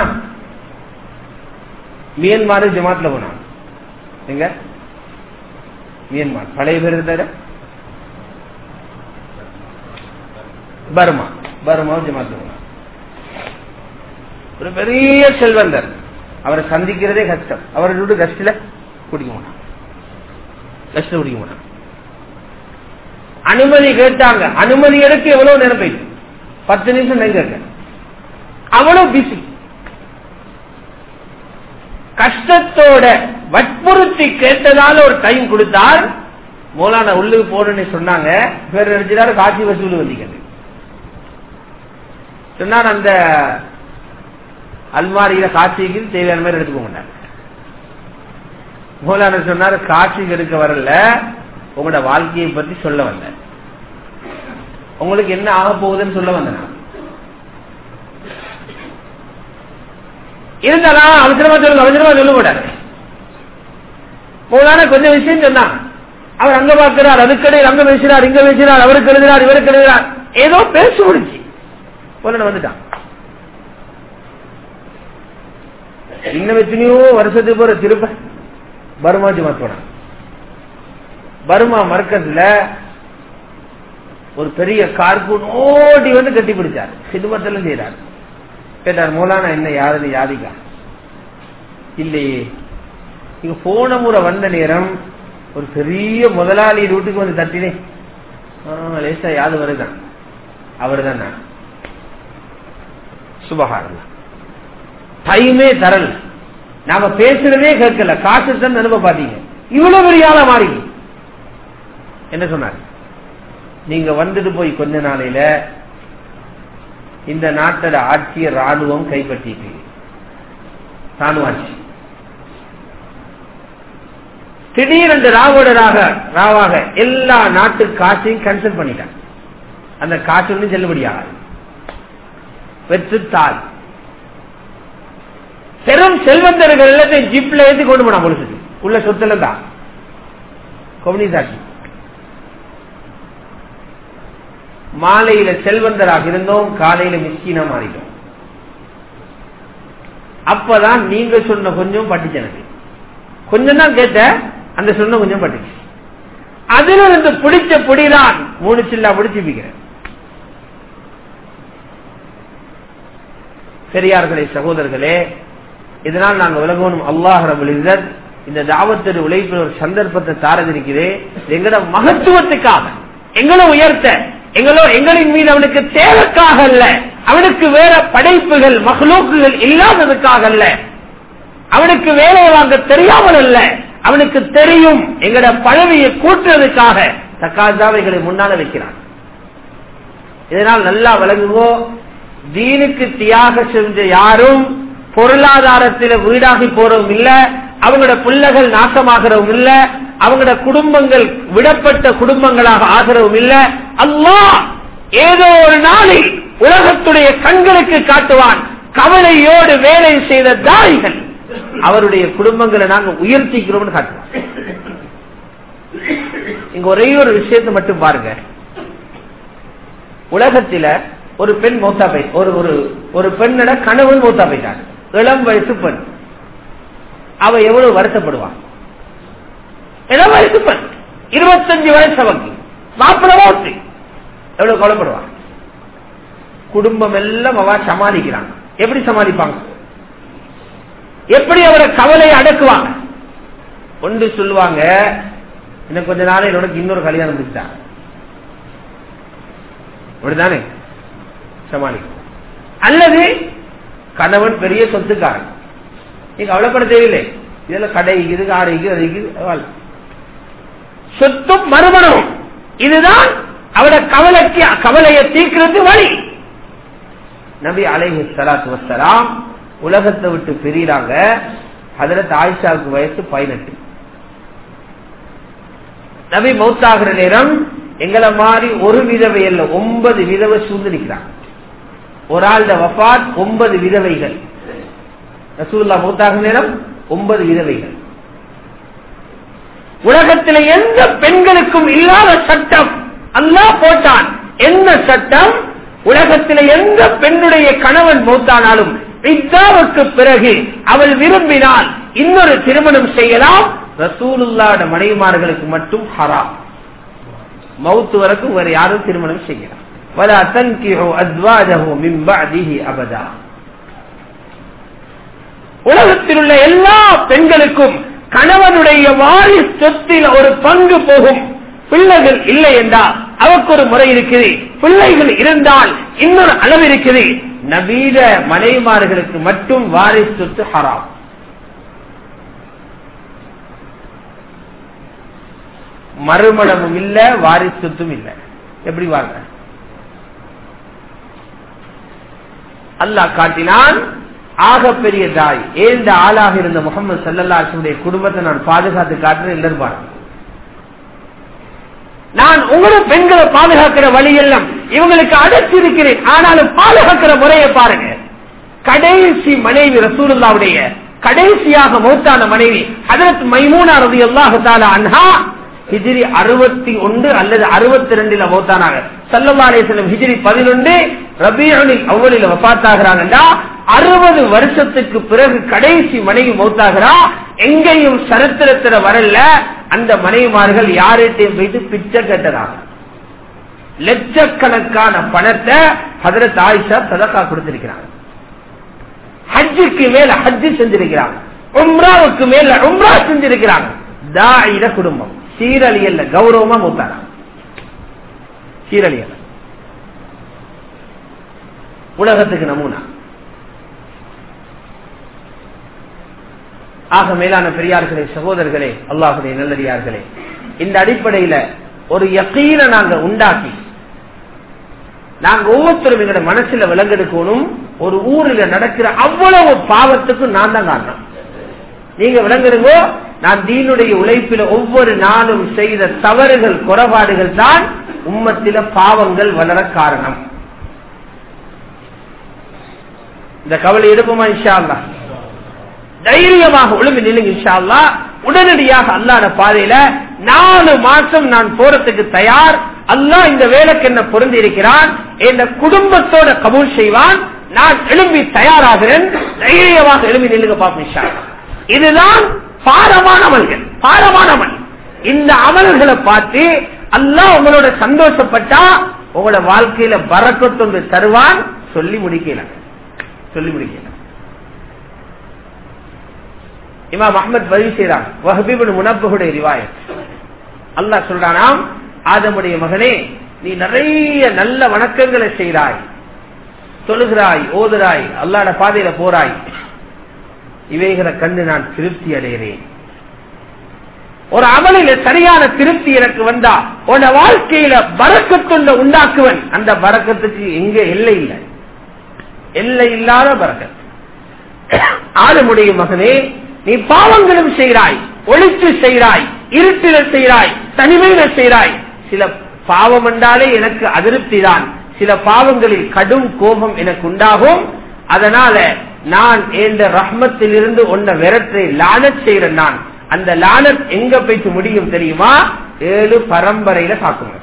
மியன்மார் ஜமாத்ல போனான் எங்க மியன்மார் பழைய பேர் இருந்தாரு பர்மா பர்மா ஜமாத்ல போனான் ஒரு பெரிய செல்வந்தர் அவரை சந்திக்கிறதே கஷ்டம் அவரோட கஷ்டில குடிக்க மாட்டான் கஷ்டம் குடிக்க மாட்டான் அனுமதி கேட்டாங்க அனுமதி எடுக்க எவ்வளவு நேரம் போயிட்டு பத்து நிமிஷம் நெங்க இருக்க அவ்வளவு பிஸி கஷ்டத்தோட வற்புறுத்தி கேட்டதால ஒரு டைம் கொடுத்தார் மோலான உள்ளுக்கு போறேன்னு சொன்னாங்க பேர் நினைச்சாரு காட்சி வசூல் வந்திக்கிறது சொன்னார் அந்த அல்மாரியில காட்சிக்கு தேவையான மாதிரி எடுத்துக்க மாட்டாங்க மோலான சொன்னார் காட்சிக்கு எடுக்க வரல உங்களோட வாழ்க்கையை பத்தி சொல்ல வந்தேன் உங்களுக்கு என்ன ஆக போகுதுன்னு சொல்ல வந்தேன் நான். இருந்தாலும் அவசரமா சொல்லுங்க அவசரமா சொல்ல கூடாது மோலான கொஞ்சம் விஷயம் சொன்னான் அவர் அங்க பார்க்கிறார் அதுக்கடையில் அங்க பேசுறார் இங்க பேசுறார் அவருக்கு எழுதுறார் இவருக்கு எழுதுறார் ஏதோ பேச முடிச்சு மோலான வந்துட்டான் இன்னும் எத்தனையோ வருஷத்துக்கு போற திருப்ப பர்மா ஜமாத் போனான் பர்மா மர்க்கஸ்ல ஒரு பெரிய கார்கூன் ஓடி வந்து கட்டி பிடிச்சார் சிதுமத்தெல்லாம் செய்யறாரு கேட்டார் மோலானா என்ன யாருன்னு யாதிக்கா இல்லையே நீங்க போன முறை வந்த நேரம் ஒரு பெரிய முதலாளி வீட்டுக்கு வந்து தட்டினேன் ஆ, லேசா யாது வருதான் அவர் தான் நான் சுபகாரம் டைமே தரல நாம பேசுறதே கேட்கல காசு தான் அனுப்ப பாத்தீங்க இவ்வளவு பெரிய ஆளா மாறி என்ன சொன்னார் நீங்க வந்துட்டு போய் கொஞ்ச நாளையில இந்த நாட்டோட ஆட்சியை ராணுவம் கைப்பற்றிட்டு ராணுவ ஆட்சி திடீரென்று ராவோடராக ராவாக எல்லா நாட்டு காசையும் கேன்சல் பண்ணிட்டான் அந்த காசு ஒன்றும் செல்லுபடியாகாது வெற்று தாள் பெரும் செல்வந்தர்கள் எல்லாத்தையும் ஜிப்ல ஏற்றி கொண்டு போனா பொலிசுக்கு உள்ள சொத்துல தான் கம்யூனிஸ்ட் ஆட்சி மாலையில செல்வந்தராக இருந்தோம் காலையில மிஸ்கீனா மாறிட்டோம் அப்பதான் நீங்க சொன்ன கொஞ்சம் பட்டுச்சு எனக்கு கொஞ்சம் தான் கேட்ட அந்த சொன்ன கொஞ்சம் பட்டுச்சு அதுல இருந்து பிடிச்ச பொடிதான் மூணு சில்லா பிடிச்சிருக்கிறேன் பெரியார்களே சகோதரர்களே இதனால் நாங்கள் விலகணும் அல்லாஹ் ரபுல் இஸ்ஸத் இந்த தாவத்தின் உழைப்பில் ஒரு சந்தர்ப்பத்தை தாரதிருக்கிறே எங்களோட மகத்துவத்துக்காக எங்களை உயர்த்த எங்களோ எங்களின் மீது அவனுக்கு தேவைக்காக அல்ல அவனுக்கு வேற படைப்புகள் மகளூக்குகள் இல்லாததுக்காக அல்ல அவனுக்கு வேலையை வாங்க தெரியாமல் அல்ல அவனுக்கு தெரியும் எங்கட பழவியை கூட்டுறதுக்காக தக்காதாவைகளை முன்னால வைக்கிறான் இதனால் நல்லா விளங்குவோம் தீனுக்கு தியாக செஞ்ச யாரும் பொருளாதாரத்தில் வீடாகி போறவும் இல்ல அவங்களோட பிள்ளைகள் நாசமாகிறவும் இல்ல அவங்களோட குடும்பங்கள் விடப்பட்ட குடும்பங்களாக ஆதரவும் இல்ல அல்லாஹ் ஏதோ ஒரு நாளில் உலகத்துடைய கண்களுக்கு காட்டுவான் கவலையோடு வேலை செய்த தாய்கள் அவருடைய குடும்பங்களை நாங்க உயர்த்திக்கிறோம்னு காட்டுவான் இங்க ஒரே ஒரு விஷயத்தை மட்டும் பாருங்க உலகத்தில ஒரு பெண் மௌத்தா போய் ஒரு ஒரு ஒரு பெண்ணோட கணவன் மௌத்தா போயிட்டாங்க இளம் வயசு பெண் அவ எவ்வளவு வருத்தப்படுவான் இளம் வயசு பெண் இருபத்தஞ்சு வயசு அவக்கு மாப்பிள்ள மௌத்து எவ்வளவு கொலைப்படுவான் குடும்பம் எல்லாம் அவ சமாளிக்கிறாங்க எப்படி சமாளிப்பாங்க எப்படி அவரை கவலையை அடக்குவாங்க ஒன்று சொல்லுவாங்க இன்னும் கொஞ்ச நாள் உனக்கு இன்னொரு கல்யாணம் முடிச்சா அப்படிதானே சமாளிக்கும் அல்லது கணவன் பெரிய சொத்துக்காரன் நீங்க கவலைப்பட தேவையில்லை இதுல கடை இது காரை இது அது இது, வாழ். சொத்தும் மறுமணமும் இதுதான் அவட கவலைக்கு கவலையை தீர்க்கிறது வழி நபி அலைஹி ஸலாத்து வஸ்ஸலாம் உலகத்தை விட்டு பிரிறாங்க ஹதரத் ஆயிஷாவுக்கு வயசு பதினெட்டு நபி மௌத்தாகிற நேரம் எங்களை மாதிரி ஒரு விதவை அல்ல ஒன்பது விதவை சூழ்ந்து நிற்கிறாங்க ஒரு ஆள்ட வஃபாத் ஒன்பது விதவைகள் ரசூல்லா மௌத்தாகிற நேரம் ஒன்பது விதவைகள் உலகத்தில் எந்த பெண்களுக்கும் இல்லாத சட்டம் அல்லாஹ் போட்டான் என்ன சட்டம் உலகத்தில் எந்த பெண்ணுடைய கணவன் மௌத்தானாலும் இத்தாவுக்கு பிறகு அவள் விரும்பினால் இன்னொரு திருமணம் செய்யலாம் ரசூலுல்லாட மனைவிமார்களுக்கு மட்டும் ஹராம் மௌத்து வரைக்கும் வேற யாரும் திருமணம் செய்யலாம் ولا تنكحوا أزواجه من بعده أبدا உலகத்தில் உள்ள எல்லா பெண்களுக்கும் கணவனுடைய வாரி சொத்தில் ஒரு பங்கு போகும் பிள்ளைகள் இல்லை என்றால் அவருக்கு ஒரு முறை இருக்குது பிள்ளைகள் இருந்தால் இன்னொரு அளவு இருக்குது நவீன மனைவிமார்களுக்கு மட்டும் வாரி சொத்து ஹராம் மறுமணமும் இல்ல வாரி சொத்தும் இல்ல எப்படி வாங்க அல்லாஹ் காட்டினான் ஆக பெரிய தாய் ஏந்த ஆளாக இருந்த முகமது சல்லல்லாசுடைய குடும்பத்தை நான் பாதுகாத்து காட்டுறேன் எல்லாரும் பாருங்க நான் உங்களோட பெண்களை பாதுகாக்கிற வழி எல்லாம் இவங்களுக்கு அடைச்சிருக்கிறேன் ஆனாலும் பாதுகாக்கிற முறையை பாருங்க கடைசி மனைவி ரசூலுல்லாவுடைய கடைசியாக மௌத்தான மனைவி ஹதரத் மைமூனா ரதி அல்லாஹு தாலா அன்ஹா ஹிஜிரி அறுபத்தி ஒன்று அல்லது அறுபத்தி ரெண்டுல மௌத்தானாங்க சல்லல்லா அலிஸ்லம் ஹிஜிரி பதினொன்று ரபியனில் அவ்வளில் வபாத்தாகிறாங்கடா அறுபது வருஷத்துக்கு பிறகு கடைசி மனைவி மௌத்தாகிறா எங்கேயும் சரித்திரத்துல வரல அந்த மனைவிமார்கள் யார்கிட்டையும் போயிட்டு பிச்சை கேட்டதாக லட்சக்கணக்கான பணத்தை ஹதரத் ஆயிஷா சதக்கா கொடுத்திருக்கிறாங்க ஹஜ்ஜுக்கு மேல ஹஜ்ஜு செஞ்சிருக்கிறாங்க உம்ராவுக்கு மேல உம்ரா செஞ்சிருக்கிறாங்க தாயிர குடும்பம் சீரழியல்ல கௌரவமா மூத்தாரா சீரழியல் உலகத்துக்கு நமூனா ஆக மேலான பெரியார்களே சகோதரர்களே அல்லாஹுடைய நல்லடியார்களே இந்த அடிப்படையில ஒரு யக்கீன நாங்க உண்டாக்கி நாங்க ஒவ்வொருத்தரும் எங்களோட மனசுல விலங்கெடுக்கணும் ஒரு ஊரில் நடக்கிற அவ்வளவு பாவத்துக்கும் நான் தான் காரணம் நீங்க விளங்குறீங்க நான் தீனுடைய உழைப்பில ஒவ்வொரு நாளும் செய்த தவறுகள் குறைபாடுகள் தான் உம்மத்தில பாவங்கள் வளர காரணம் இந்த கவலை எடுப்போமா இன்ஷா அல்லா தைரியமாக ஒழுங்கு நில்லுங்க இன்ஷா அல்லா உடனடியாக அல்லாத பாதையில நாலு மாசம் நான் போறதுக்கு தயார் அல்லாஹ் இந்த வேலைக்கு என்ன பொருந்தி இருக்கிறான் என் குடும்பத்தோட கபூல் செய்வான் நான் எழும்பி தயாராகிறேன் தைரியமாக எழும்பி நில்லுங்க பார்ப்போம் இன்ஷா அல்லாஹ். இதுதான் பாரமான அமல்கள் பாரமான அமல் இந்த அமல்களை பார்த்து அல்லாஹ் உங்களோட சந்தோஷப்பட்டா உங்களோட வாழ்க்கையில பறக்கத்தொன்று தருவான் சொல்லி முடிக்கல சொல்லி முடிக்கல இமாம் அஹமத் பதிவு செய்றான் வஹபீபின் முனப்பகுடைய ரிவாயத் அல்லாஹ் சொல்றானாம் ஆதமுடைய மகனே நீ நிறைய நல்ல வணக்கங்களை செய்கிறாய் தொழுகிறாய் ஓதுறாய் அல்லாட பாதையில போறாய் இவைகளை கண்டு நான் திருப்தி அடைகிறேன் ஒரு அமலில சரியான திருப்தி எனக்கு வந்தா உன வாழ்க்கையில பறக்கத்துள்ள உண்டாக்குவன் அந்த பறக்கத்துக்கு எங்க எல்லை இல்லை எல்லை இல்லாத பறக்கத் ஆளுமுடைய மகனே நீ பாவங்களும் செய்கிறாய் ஒழித்து செய்கிறாய் இருட்டில செய்கிறாய் தனிமையில செய்கிறாய் சில பாவம் என்றாலே எனக்கு அதிருப்தி தான் சில பாவங்களில் கடும் கோபம் எனக்கு உண்டாகும் அதனால நான் என்ற ரஹ்மத்தில் இருந்து ஒன்ன விரட்டை லானத் செய்கிறேன் நான் அந்த லானத் எங்க போயிட்டு முடியும் தெரியுமா ஏழு பரம்பரையில தாக்குங்க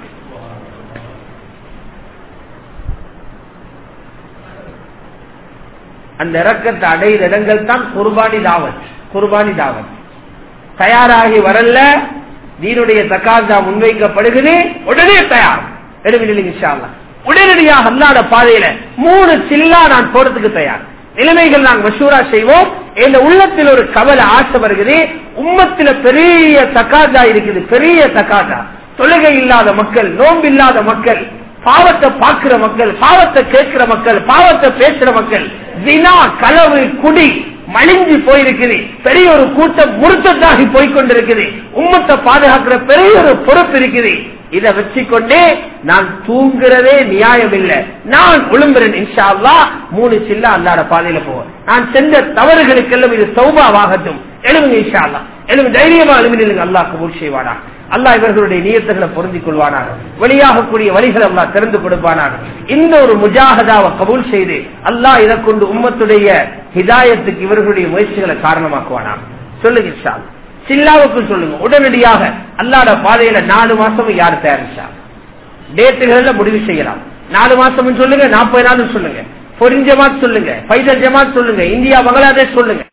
அந்த இறக்கத்தை அடையிற இடங்கள் தான் குர்பானி தாவத் குர்பானி தாவத் தயாராகி வரல நீருடைய தக்காசா முன்வைக்கப்படுகிறது உடனே தயார் எடுவில்லை உடனடியாக அல்லாத பாதையில மூணு சில்லா நான் போறதுக்கு தயார் நிலைமைகள் நாங்கள் மசூரா செய்வோம் எந்த உள்ளத்தில் ஒரு கவலை ஆசை வருகிறது உம்மத்தில பெரிய தக்காஜா இருக்குது பெரிய தக்காஜா தொழுகை இல்லாத மக்கள் நோன்பு இல்லாத மக்கள் பாவத்தை பார்க்கிற மக்கள் பாவத்தை கேட்கிற மக்கள் பாவத்தை பேசுற மக்கள் தினா களவு குடி மலிஞ்சு போயிருக்குது பெரிய ஒரு கூட்டம் முருத்தத்தாகி போய்கொண்டிருக்குது உம்மத்தை பாதுகாக்கிற பெரிய ஒரு பொறுப்பு இருக்குது இதை வச்சுக்கொண்டே நான் தூங்குறதே நியாயம் இல்லை நான் ஒழுங்குறேன் இன்ஷா அல்லா மூணு சில்ல அல்லாட பாதையில போவேன் நான் செஞ்ச தவறுகளுக்கெல்லாம் இது சௌபாவாகட்டும் எழுதுங்க இன்ஷா அல்லா எழுது தைரியமா எழுமினுங்க அல்லா கபூல் செய்வானா அல்லாஹ் இவர்களுடைய நியத்துகளை பொருந்திக் கொள்வானாக வெளியாகக்கூடிய வழிகளை அல்லா திறந்து கொடுப்பானாக இந்த ஒரு முஜாகதாவை கபூல் செய்து அல்லாஹ் இதை கொண்டு உம்மத்துடைய ஹிதாயத்துக்கு இவர்களுடைய முயற்சிகளை காரணமாக்குவானாக சொல்லுங்க இன்ஷா அல்லாஹ். சில்லாவுக்கு சொல்லுங்க உடனடியாக அல்லாட பாதையில நாலு மாசமும் யார் தயாரிச்சா டேட்டுகள்ல முடிவு செய்யலாம் நாலு மாசமும் சொல்லுங்க நாற்பது நாளும் சொல்லுங்க பொரிஞ்ச ஜமாத் சொல்லுங்க பைதல் ஜமாத் சொல்லுங்க இந்தியா பங்களாதேஷ் சொல்லுங்க